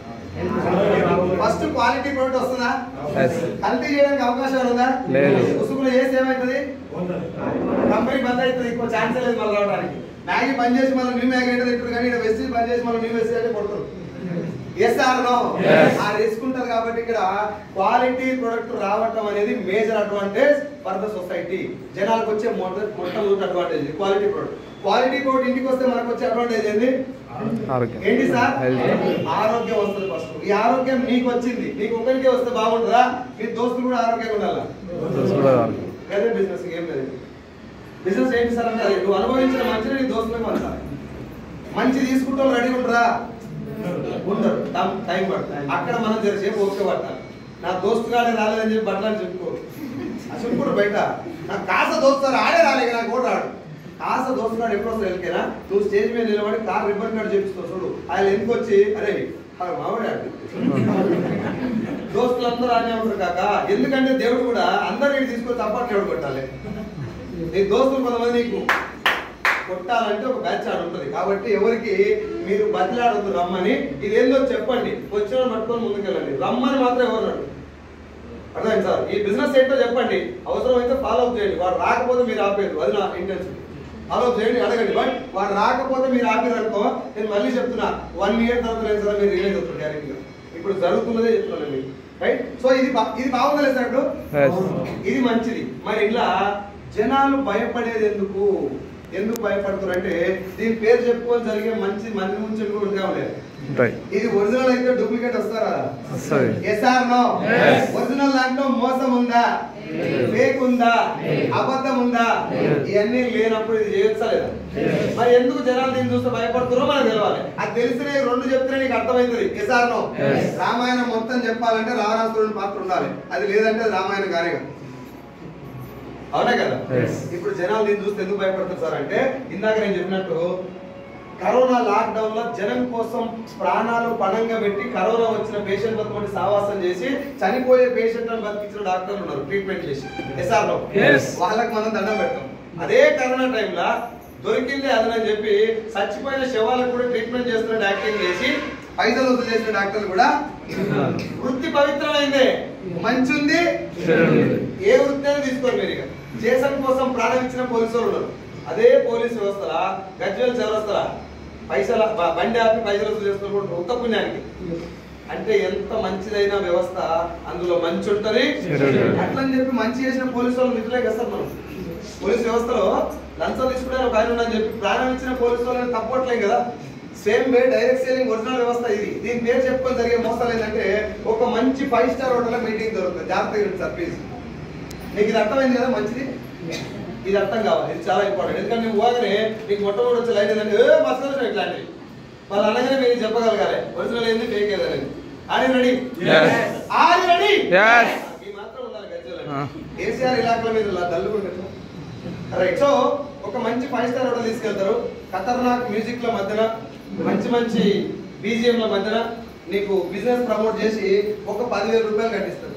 ఫస్ట్ క్వాలిటీ ప్రోడక్ట్ వస్తుందా Yes. కల్తీ చేయడానికి అవకాశం ఉందా లేదు. ఉసుగులు చేసి ఏమవుతుంది కంపెనీ బంద్ అవుతుంది ఇంకో ఛాన్స్ లేదు మళ్ళీ రావడానికి మ్యాగీ బంద్ చేసి మళ్ళీ న్యూ మ్యాగీ అంటే తింటారు కానీ ఇక్కడ వెస్టీజ్ బంద్ చేసి మళ్ళీ న్యూ వెస్టీజ్ అంటే కొడతారు ఎస్ ఆర్ నో Yes. ఆ రిస్క్ ఉంటది కాబట్టి ఇక్కడ క్వాలిటీ ప్రొడక్ట్ రావటం అనేది major advantage for the society జనాలకు వచ్చే మొట్ట మొట్టమొదటి advantage quality product quality product ఇంటికి వస్తే మనకు వచ్చే అడ్వాంటేజ్ ఏంది ఆరోగ్యం ఏంటి సార్ హెల్త్ ఆరోగ్యం వస్తుంది ఫస్ట్ ఈ ఆరోగ్యం నీకు వచ్చింది నీకు ఒకరికే వస్తే బాగుంటుందా మీ దోస్తులు కూడా ఆరోగ్యంగా ఉండాలా కూడా ఆరోగ్యం అదే బిజినెస్ ఏం లేదు బిజినెస్ ఏంటి సార్ అంటే అది నువ్వు అనుభవించిన మంచిని నీ దోస్తులకు పంచాలి మంచి తీసుకుంటాం రెడీ ఉండరా ఉండరు టైం- టైం పడుతుంది అక్కడ మనం జరిసేపు ఓకే పడతాం నా దోస్తు గాడే రాలేదని చెప్పి బట్టలని చెప్పుకో ఆ చెప్పుకోడు బయట నాకు కాస దోస్తారు ఆడే రాలేదు నాకు కూడా రాడు కాస దోస్తు గాడు ఎప్పుడు వస్తాడు ఎలికేనా నువ్వు స్టేజ్ మీద నిలబడి కార్ రిబ్బన్ కార్డు చేపిస్తావు చూడు ఆయన ఎందుకు వచ్చి అరే ఆ మామిడి ఆడు. దోస్తులందరూ ఆనే ఉంటారు కాక ఎందుకంటే దేవుడు కూడా అందరిని తీసుకొని తప్పట్లు ఎవడు కొట్టాలి నీ దోస్తులు కొంతమంది నీకు కొట్టాలంటే ఒక బ్యాచ్ ఆడ ఉంటుంది కాబట్టి ఎవరికి మీరు బతిలాడొద్దు రమ్మని ఇదేందో చెప్పండి వచ్చిన పట్టుకొని ముందుకెళ్ళండి రమ్మని మాత్రం ఎవరు రాడు. అర్థమైంది సార్ ఈ బిజినెస్ ఏంటో చెప్పండి అవసరమైతే ఫాలో అప్ చేయండి వాడు రాకపోతే మీరు ఆపేది అది నా ఇంటెన్షన్ ఫాలో అప్ చేయండి అడగండి బట్ వాడు రాకపోతే మీరు ఆపేది అనుకో నేను మళ్ళీ చెప్తున్నా వన్ ఇయర్ తర్వాత లేదు సార్ మీరు రిలీజ్ అవుతుంది గ్యారెంటీగా ఇప్పుడు జరుగుతున్నదే చెప్తున్నాను మీకు రైట్ సో ఇది బా- ఇది బాగుందా లేదు సార్ ఇప్పుడు Yes. ఇది మంచిది మరి ఇట్లా జనాలు భయపడేది ఎందుకు ఎందుకు భయపడుతున్నారు అంటే దీని పేరు చెప్పుకొని జరిగే మంచి మంచి ముంచెలు కూడా ఉంటాయి ఉండేది ఉంటాయి ఇది ఒరిజినల్ అయితే డూప్లికేట్ వస్తారా వస్తుంది yes or no Yes. Original దాంట్లో మోసం ఉందా ఫేక్ ఉందా అబద్ధం ఉందా ఇవన్నీ లేనప్పుడు ఇది చేయొచ్చా లేదా మరి ఎందుకు జనాలు దీన్ని చూస్తే భయపడుతున్నారో మనకు తెలవాలి అది తెలిసిన రెండు చెప్తే నీకు అర్థమవుతుంది yes or no Yes. Ramayanam మొత్తం చెప్పాలంటే రావణాసురుని పాత్ర ఉండాలి అది లేదంటే అది రామాయణం కానే కాదు అవునా కదా Yes. ఇప్పుడు జనాలు దీన్ని చూస్తే ఎందుకు భయపడతారు సార్ అంటే ఇందాక నేను చెప్పినట్టు కరోనా లాక్డౌన్ లో జనం కోసం ప్రాణాలు పణంగా పెట్టి కరోనా వచ్చిన పేషెంట్లతో సావాసం చేసి చనిపోయే పేషెంట్లను బతికించిన డాక్టర్లు ఉన్నారు ట్రీట్మెంట్ చేసి ఎస్ఆర్ లో Yes. వాళ్ళకి మనం దండం పెడతాం అదే కరోనా టైంలో దొరికింది అదని చెప్పి చచ్చిపోయిన శవాలకు కూడా ట్రీట్మెంట్ చేస్తున్న డాక్టర్లు చేసి పైసలు వసూలు చేసిన డాక్టర్లు కూడా వృత్తి పవిత్రమైందే మంచి ఉంది ఏ వృత్తి అయినా తీసుకోరు మీరు ఇక దేశం కోసం ప్రాణం ఇచ్చిన పోలీసు వాళ్ళు ఉన్నారు అదే పోలీస్ వ్యవస్థలా గజ్వేల్ చౌరస్తలా పైసల బ- బండి ఆపి పైసలు వసూలు చేసుకుంటారు ఉత్త పుణ్యానికి అంటే ఎంత మంచిదైన వ్యవస్థ అందులో మంచి ఉంటది చెడు ఉంటది. అట్లని చెప్పి మంచి చేసిన పోలీసు వాళ్ళు మిత్రులే కదా మనం పోలీస్ వ్యవస్థలో లంచం తీసుకునే ఒక ఆయన ఉన్నాడని చెప్పి ప్రాణం ఇచ్చిన పోలీసు వాళ్ళని తప్పట్లేం కదా same way direct selling original వ్యవస్థ ఇది దీని పేరు చెప్పుకొని జరిగే మోసాలు ఏంటంటే ఒక మంచి ఫైవ్ స్టార్ హోటల్ మీటింగ్ దొరుకుతుంది జాగ్రత్తగా వినండి సార్ ప్లీజ్ నీకు ఇది అర్థమైంది కదా మంచిది ఇది అర్థం కావాలి ఇది చాలా ఇంపార్టెంట్ ఎందుకంటే నువ్వు పోగానే నీకు మొట్టమొదటి వచ్చే లైన్ ఏంటంటే ఏ మస్తు ఇట్లాంటివి వాళ్ళు అనగానే మీరు చెప్పగలగాలి ఒరిజినల్ ఏంది ఫేక్ ఏదని already Yes. Already Yes. ఈ మాత్రం ఉండాలి గజ్జలు ఆ. కేసీఆర్ ఇలాకల మీద ఇలా దల్లుకుంటారు రైట్ సో ఒక మంచి ఫైవ్ స్టార్ హోటల్ తీసుకెళ్తారు ఖతర్నాక్ మ్యూజిక్ ల మధ్యన మంచి మంచి బీజిఎం ల మధ్యన నీకు బిజినెస్ ప్రమోట్ చేసి ఒక పదివేల రూపాయలు కట్టిస్తారు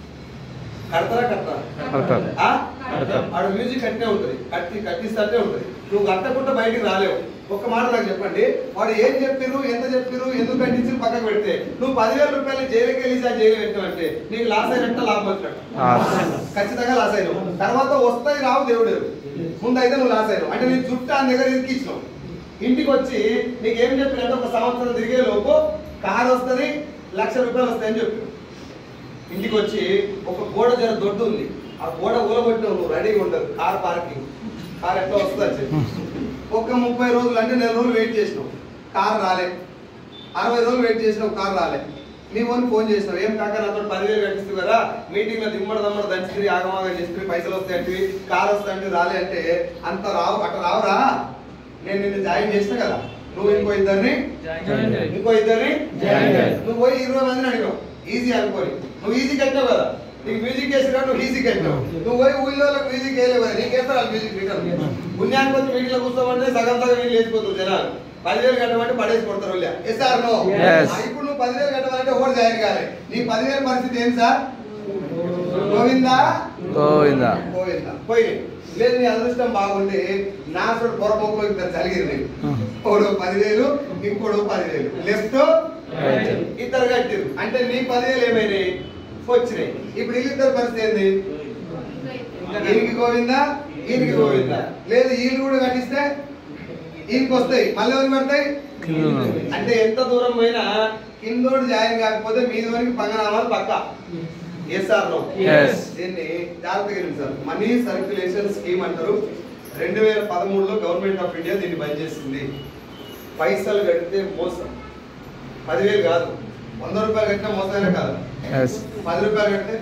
కడతారా కట్టరా కడతారు. ఆ? కడతారు. ఆడ మ్యూజిక్ కట్టే ఉంటది కట్టి కట్టిస్తే ఉంటది నువ్వు కట్టకుండా బయటికి రాలేవు ఒక్క మాట నాకు చెప్పండి వాడు ఏం చెప్పిరు ఎంత చెప్పిరు ఎందుకు కట్టించి పక్కకు పెడితే నువ్వు పదివేల రూపాయలు జైలుకి వెళ్ళి సార్ జైలు పెట్టావంటే నీకు లాస్ అయినట్ట లాభం వచ్చినట్టు Loss. ఖచ్చితంగా లాస్ అయినావు తర్వాత వస్తాయి రావు దేవుడు ముందు అయితే నువ్వు లాస్ అయినావు అంటే నీ చుట్టూ ఆయన దగ్గర ఇరికిచ్చినావు ఇంటికి వచ్చి నీకు ఏం చెప్పినట్టు ఒక సంవత్సరం తిరిగే లోపు కారు వస్తుంది లక్ష రూపాయలు వస్తాయని చెప్పి ఇంటికి వచ్చి ఒక గోడ జర దొడ్డు ఉంది ఆ గోడ ఊలగొట్టినావు నువ్వు రెడీగా ఉండదు కార్ పార్కింగ్ కార్ ఎట్లా వస్తుంది అని చెప్పి ఒక ముప్పై రోజులు అంటే నెల రోజులు వెయిట్ చేసినావు కార్ రాలే అరవై రోజులు వెయిట్ చేసినావు కార్ రాలే నీ ఓన్ ఫోన్ చేసినావు ఏం కాక నాతో పదివేలు కట్టిస్తూ కదా మీటింగ్ లో దిమ్మడ దమ్మడ దంచి ఆగమాగం చేసి పైసలు వస్తాయంటే కార్ వస్తాయంటే రాలే అంటే అంత రావు అట్లా రావురా నేను నిన్ను జాయిన్ చేసిన కదా నువ్వు ఇంకో ఇద్దరిని జాయిన్ చేయి. ఇంకో ఇద్దరిని జాయిన్ చేయి. నువ్వు పోయి ఇరవై మందిని అడిగావు ఈజీ అనుకోని నువ్వు ఈజీ కట్టావు కదా నీకు మ్యూజిక్ వేసినా నువ్వు మ్యూజిక్ వేసినావు నువ్వు పోయి ఊళ్ళో మ్యూజిక్ వేయలేవు కదా నీకేస్తారు వాళ్ళు మ్యూజిక్ రిటర్న్ పుణ్యానికి వచ్చి వీటిలో కూర్చోమంటే సగం సగం వీళ్ళు వేసిపోతారు జనాలు పదివేలు కట్టమంటే పడేసి కొడతారు వాళ్ళు ఎస్ సార్ నో Yes. ఇప్పుడు నువ్వు పదివేలు కట్టమంటే ఓడి జాయిన్ కాలే నీ పదివేల పరిస్థితి ఏం సార్ గోవిందా గోవిందా గోవిందా పోయి లేదు నీ అదృష్టం బాగుండి నా సోడు పొరపొక్కలో ఇద్దరు జరిగింది ఒకడు పదివేలు ఇంకోడు పదివేలు లెఫ్ట్ Right. ఇద్దరు కట్టిరు అంటే నీ పదివేలు ఏమైనాయి వచ్చినాయి ఇప్పుడు వీళ్ళిద్దరు పరిస్థితి ఏంది ఈయనకి గోవిందా ఈయనకి గోవిందా లేదు వీళ్ళు కూడా కట్టిస్తే ఈయనకి వస్తాయి మళ్ళీ ఎవరికి పడతాయి అంటే ఎంత దూరం పోయినా కిందోడు జాయిన్ కాకపోతే మీది వరకు పంగనామాలు పక్క ఎస్ ఆర్ నో Yes. దీన్ని జాగ్రత్తగా వినండి సార్ మనీ సర్క్యులేషన్ స్కీమ్ అంటారు రెండు వేల పదమూడులో గవర్నమెంట్ ఆఫ్ ఇండియా దీన్ని బంద్ చేసింది పైసలు కడితే మోసం పదివేలు కాదు వంద రూపాయలు కట్టినా మోసమైనా కాదు ఎస్ పది రూపాయలు కడితే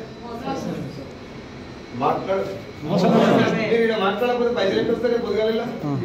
మాట్లాడు మీరు ఈడ మాట్లాడకపోతే పైసలు ఎక్కడ వస్తాయి పొద్దుగాల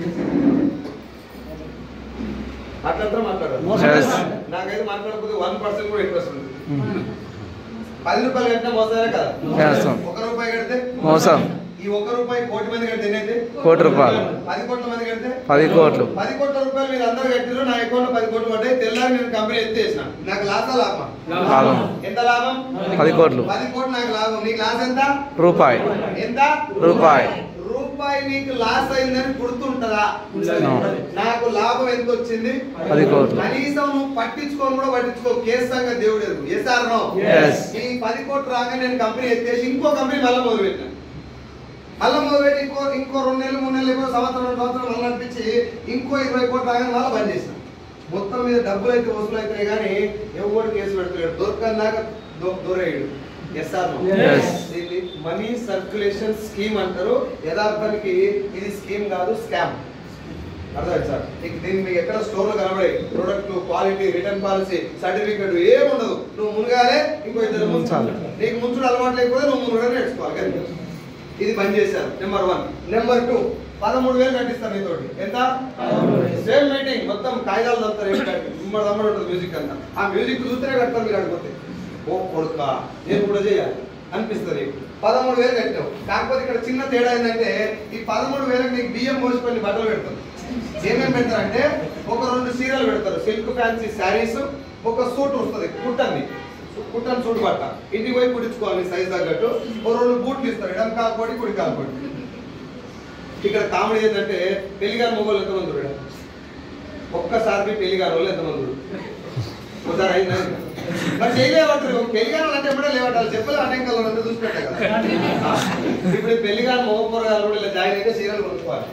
మాట్లాడతారా మాట్లాడారు Yes. నాకైతే మాట్లాడకపోతే వన్ పర్సెంట్ కూడా ఎక్కువ వస్తుంది పది రూపాయలు కట్టినా మోసమైనా కదా మోసం. ఒక రూపాయి కడితే మోసం ఈ ఒక్క రూపాయి కోటి మంది కడితే ఎన్నైతే కోటి రూపాయలు పది కోట్ల మంది కడితే పది కోట్లు పది కోట్ల రూపాయలు మీరు అందరు కట్టిరు నా అకౌంట్ పది కోట్లు పడ్డాయి తెల్లారి నేను కంపెనీ ఎత్తేసిన నాకు లాసా లాభం లాభం ఎంత లాభం పది కోట్లు పది కోట్లు నాకు లాభం నీకు లాస్ ఎంత రూపాయి ఎంత రూపాయి రూపాయి నీకు లాస్ అయిందని గుర్తుంటదా No. నాకు లాభం ఎంత వచ్చింది పది కోట్లు. కనీసం నువ్వు పట్టించుకోని కూడా పట్టించుకో కేసు సంగతి దేవుడు ఎరుగు ఏ సార్ నో Yes. ఈ పది కోట్లు రాగానే నేను కంపెనీ ఎత్తేసి ఇంకో కంపెనీ మళ్ళీ మొదలు పెట్టాను మళ్ళీ మొదలు పెట్టి ఇంకో ఇంకో రెండు నెలలు మూడు నెలలు ఇంకో సంవత్సరం రెండు సంవత్సరం మళ్ళీ అనిపించి ఇంకో ఇరవై కోట్లు రాగానే మళ్ళీ బంద్ చేసిన మొత్తం మీద డబ్బులు అయితే వసూలు అవుతాయి కానీ ఎవరు కేసు పెడతలేడు దొరకన్నాక దూరేయుడు ఎస్ ఆర్ నో Yes. దీన్ని మనీ సర్క్యులేషన్ స్కీమ్ అంటారు యథార్థానికి ఇది స్కీమ్ కాదు స్కామ్ అర్థమైంది సార్ ఇక దీన్ని మీకు ఎక్కడ స్టోర్లు కనబడే product quality return policy certificate ఏముండదు నువ్వు మునగాలే ఇంకో ఇద్దరు ముంచాలి నీకు ముంచుడు అలవాటు లేకపోతే నువ్వు మునగడం నేర్చుకోవాలి అంతే. ఇది బంద్ చేశారు నెంబర్ వన్ నెంబర్ టూ పదమూడు వేలు కట్టిస్తాను నీతోటి ఎంత సేమ్ మీటింగ్ మొత్తం కాగితాలు దొరుకుతారు ఉమ్మడి దమ్మడి ఉంటుంది మ్యూజిక్ అంతా ఆ మ్యూజిక్ చూస్తేనే కడతారు మీరు అడిగిపోతే ఓ కొడుక నేను కూడా చేయాలి అనిపిస్తుంది పదమూడు వేలు కట్టావు కాకపోతే ఇక్కడ చిన్న తేడా ఏంటంటే ఈ పదమూడు వేలకు నీకు బియ్యం పోసిపోయి బట్టలు పెడతారు ఏమేమి పెడతారంటే ఒక రెండు చీరలు పెడతారు సిల్క్ ఫ్యాన్సీ శారీస్ ఒక సూట్ వస్తుంది కుట్టండి కుట్టని సూట్ బట్ట ఇంటికి పోయి కుట్టించుకోవాలి సైజ్ తగ్గట్టు ఓ రెండు బూట్లు ఇస్తారు ఎడం కాకపోటి కుడి కాకపోటి ఇక్కడ కామెడీ ఏంటంటే పెళ్లిగారి మొగోళ్ళు ఎంతమంది ఉన్నారు ఈడ? ఒక్కసారి పెళ్లిగారి వాళ్ళు ఎంతమంది ఉన్నారు? ఒకసారి అయిందా మరి చేయలేమంటారు పెళ్లిగారు అంటే ఎప్పుడే లేవంటారు చెప్పలే అటెంకల్ అంటే చూసి పెట్టా కదా ఇప్పుడు ఈ పెళ్లిగారు మొగపోరగారు కూడా ఇలా జాయిన్ అయితే చీరలు కొనుక్కోవాలి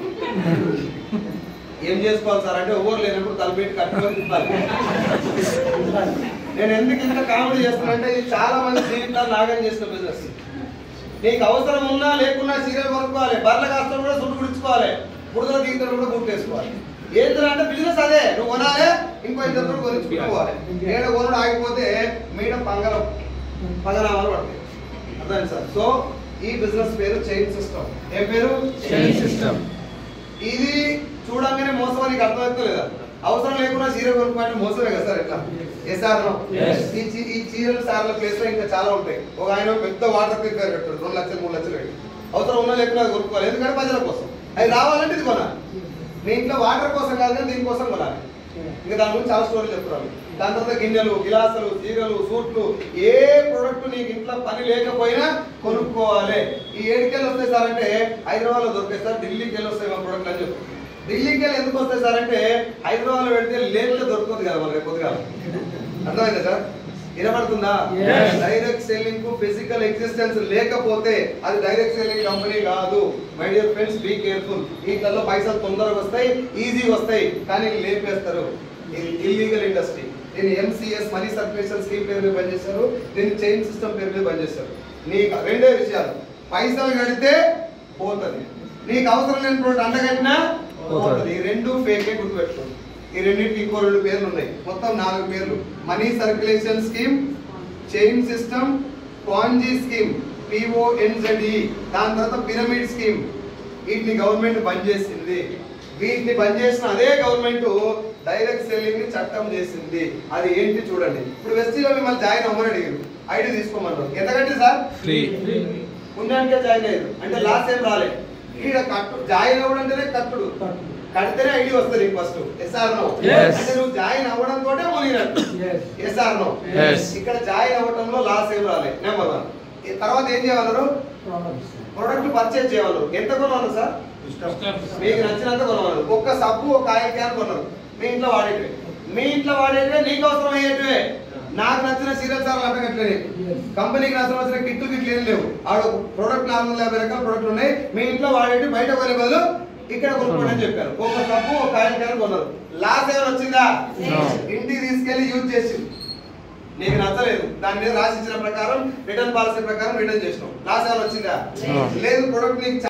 ఏం చేసుకోవాలి సార్ అంటే ఎవరు లేనప్పుడు తలపెట్టి కట్టుకొని తిప్పాలి నేను ఎందుకు ఇంత కామెడీ చేస్తున్నానంటే ఇది చాలా మంది జీవితాలు నాగం చేసిన బిజినెస్ నీకు అవసరం ఉన్నా లేకున్నా సీరియల్ కొనుక్కోవాలి బర్ల కాస్తం కూడా సుట్టు గుడించుకోవాలి బుడదల దిగుతాడు కూడా గుర్తు వేసుకోవాలి ఏంటంటే అంటే బిజినెస్ అదే నువ్వు కొనాలి ఇంకో ఇద్దరు కొనుక్కోవాలి ఏడ కొనుడు ఆగిపోతే మీడ పంగలం పంగనామాలు పడతాయి అర్థం సార్ సో ఈ బిజినెస్ పేరు చైన్ సిస్టమ్ ఏ పేరు Chain system. ఇది చూడంగానే మోసం అని నీకు అర్థమవుతుంది లేదా అవసరం లేకుండా చీర కొనుక్కోవాలంటే మోసమే కదా సార్ ఎట్లా ఏ సార్ Yes. ఈ చీ- ఈ చీరల సార్ల ప్లేస్ లో ఇంకా చాలా ఉంటాయి ఒక ఆయన పెద్ద వాటర్ ప్యూరిఫైర్ పెట్టాడు రెండు లక్షలు మూడు లక్షలు పెట్టి అవసరం ఉన్నా లేకుండా అది కొనుక్కోవాలి ఎందుకంటే ప్రజల కోసం అది రావాలంటే ఇది కొనాలి మీ ఇంట్లో వాటర్ కోసం కాదు కానీ దీనికోసం కొనాలి ఇంకా దాని గురించి చాలా స్టోరీలు చెప్తున్నాను దాని తర్వాత గిన్నెలు గిలాసులు చీరలు సూట్లు ఏ ప్రొడక్ట్ నీకు ఇంట్లో పని లేకపోయినా కొనుక్కోవాలి ఈ ఏడుకెళ్ళి వస్తాయి సార్ అంటే హైదరాబాద్ లో దొరికాయి సార్ ఢిల్లీకి వెళ్ళి వస్తాయి మా ప్రొడక్ట్ అని చెప్పి ఢిల్లీకి వెళ్ళి ఎందుకు వస్తాయి సార్ అంటే హైదరాబాద్ లో పెడితే లేట్లో దొరుకుతుంది కదా మనకి కొద్దిగా అర్థమైందా సార్ వినపడుతుందా Yes. డైరెక్ట్ సెల్లింగ్ కు ఫిజికల్ ఎగ్జిస్టెన్స్ లేకపోతే అది డైరెక్ట్ సెల్లింగ్ కంపెనీ కాదు my dear friends be careful వీటిల్లో పైసలు తొందరగా వస్తాయి ఈజీ వస్తాయి కానీ లేపేస్తారు ఇది ఇల్లీగల్ ఇండస్ట్రీ దీన్ని ఎంసీఎస్ మనీ సర్క్యులేషన్ స్కీమ్ పేరు మీద పనిచేస్తారు దీన్ని చైన్ సిస్టమ్ పేరు మీద పనిచేస్తారు నీకు రెండే విషయాలు పైసలు కడితే పోతుంది నీకు అవసరం లేని ప్రోడక్ట్ అంటగట్టినా పోతుంది ఈ రెండు ఫేకే గుర్తుపెట్టుకోండి ఈ రెండింటికి ఇంకో రెండు పేర్లు ఉన్నాయి మొత్తం నాలుగు పేర్లు money circulation scheme chain system Ponzi scheme P O N Z E దాని తర్వాత పిరమిడ్ స్కీమ్ వీటిని గవర్నమెంట్ బంద్ చేసింది వీటిని బంద్ చేసిన అదే గవర్నమెంట్ డైరెక్ట్ సెల్లింగ్ ని చట్టం చేసింది అది ఏంటి చూడండి ఇప్పుడు వెస్టీలో మిమ్మల్ని జాయిన్ అవ్వమని అడిగారు ఐడి తీసుకోమన్నారు ఎంత కట్టి సార్ ఫ్రీ పుణ్యానికే జాయిన్ అయ్యారు అంటే లాస్ ఏం రాలేదు ఈడ కట్టు జాయిన్ అవ్వడం అంటేనే కట్టుడు కడితేనే ఐడి వస్తుంది ఫస్ట్ ఎస్ఆర్ నో Yes. అంటే నువ్వు జాయిన్ అవ్వడం తోటే మునిగినట్టు Yes. Yes or no Yes. ఇక్కడ జాయిన్ అవ్వడంలో లాస్ ఏం రాలేదు నెంబర్ వన్ తర్వాత ఏం చేయమన్నారు Products. ప్రొడక్ట్ పర్చేజ్ చేయమన్నారు ఎంత కొనమన్నారు సార్ మీకు నచ్చినంత కొనమన్నారు ఒక్క సబ్బు ఒక ఆయిల్ క్యాన్ కొన్నారు మీ ఇంట్లో వాడేటివే మీ ఇంట్లో వాడేటివే నీకు అవసరం అయ్యేటివే నాకు నచ్చిన సీరియల్ సార్ అట్టగట్లేదు Yes. కంపెనీకి నచ్చిన వచ్చిన కిట్లు గిట్లు ఏం లేవు ఆడ ప్రొడక్ట్ నాలుగు వందల యాభై రకాల ప్రొడక్ట్ ఉన్నాయి మీ ఇంట్లో వాడేటి బయట కొనే బదులు ఇక్కడ కొనుక్కోండి అని చెప్పారు ఒక సబ్బు ఒక ఆయిల్ క్యాన్ కొన్నారు లాస్ ఏమైనా వచ్చిందా No. ఇంటికి తీసుకెళ్లి యూజ్ చేసి నీకు నచ్చలేదు దాని మీద రాసి ఇచ్చిన ప్రకారం రిటర్న్ పాలసీ ప్రకారం రిటర్న్ చేసినాం లాస్ ఏమైనా వచ్చిందా No. లేదు ప్రొడక్ట్ నీకు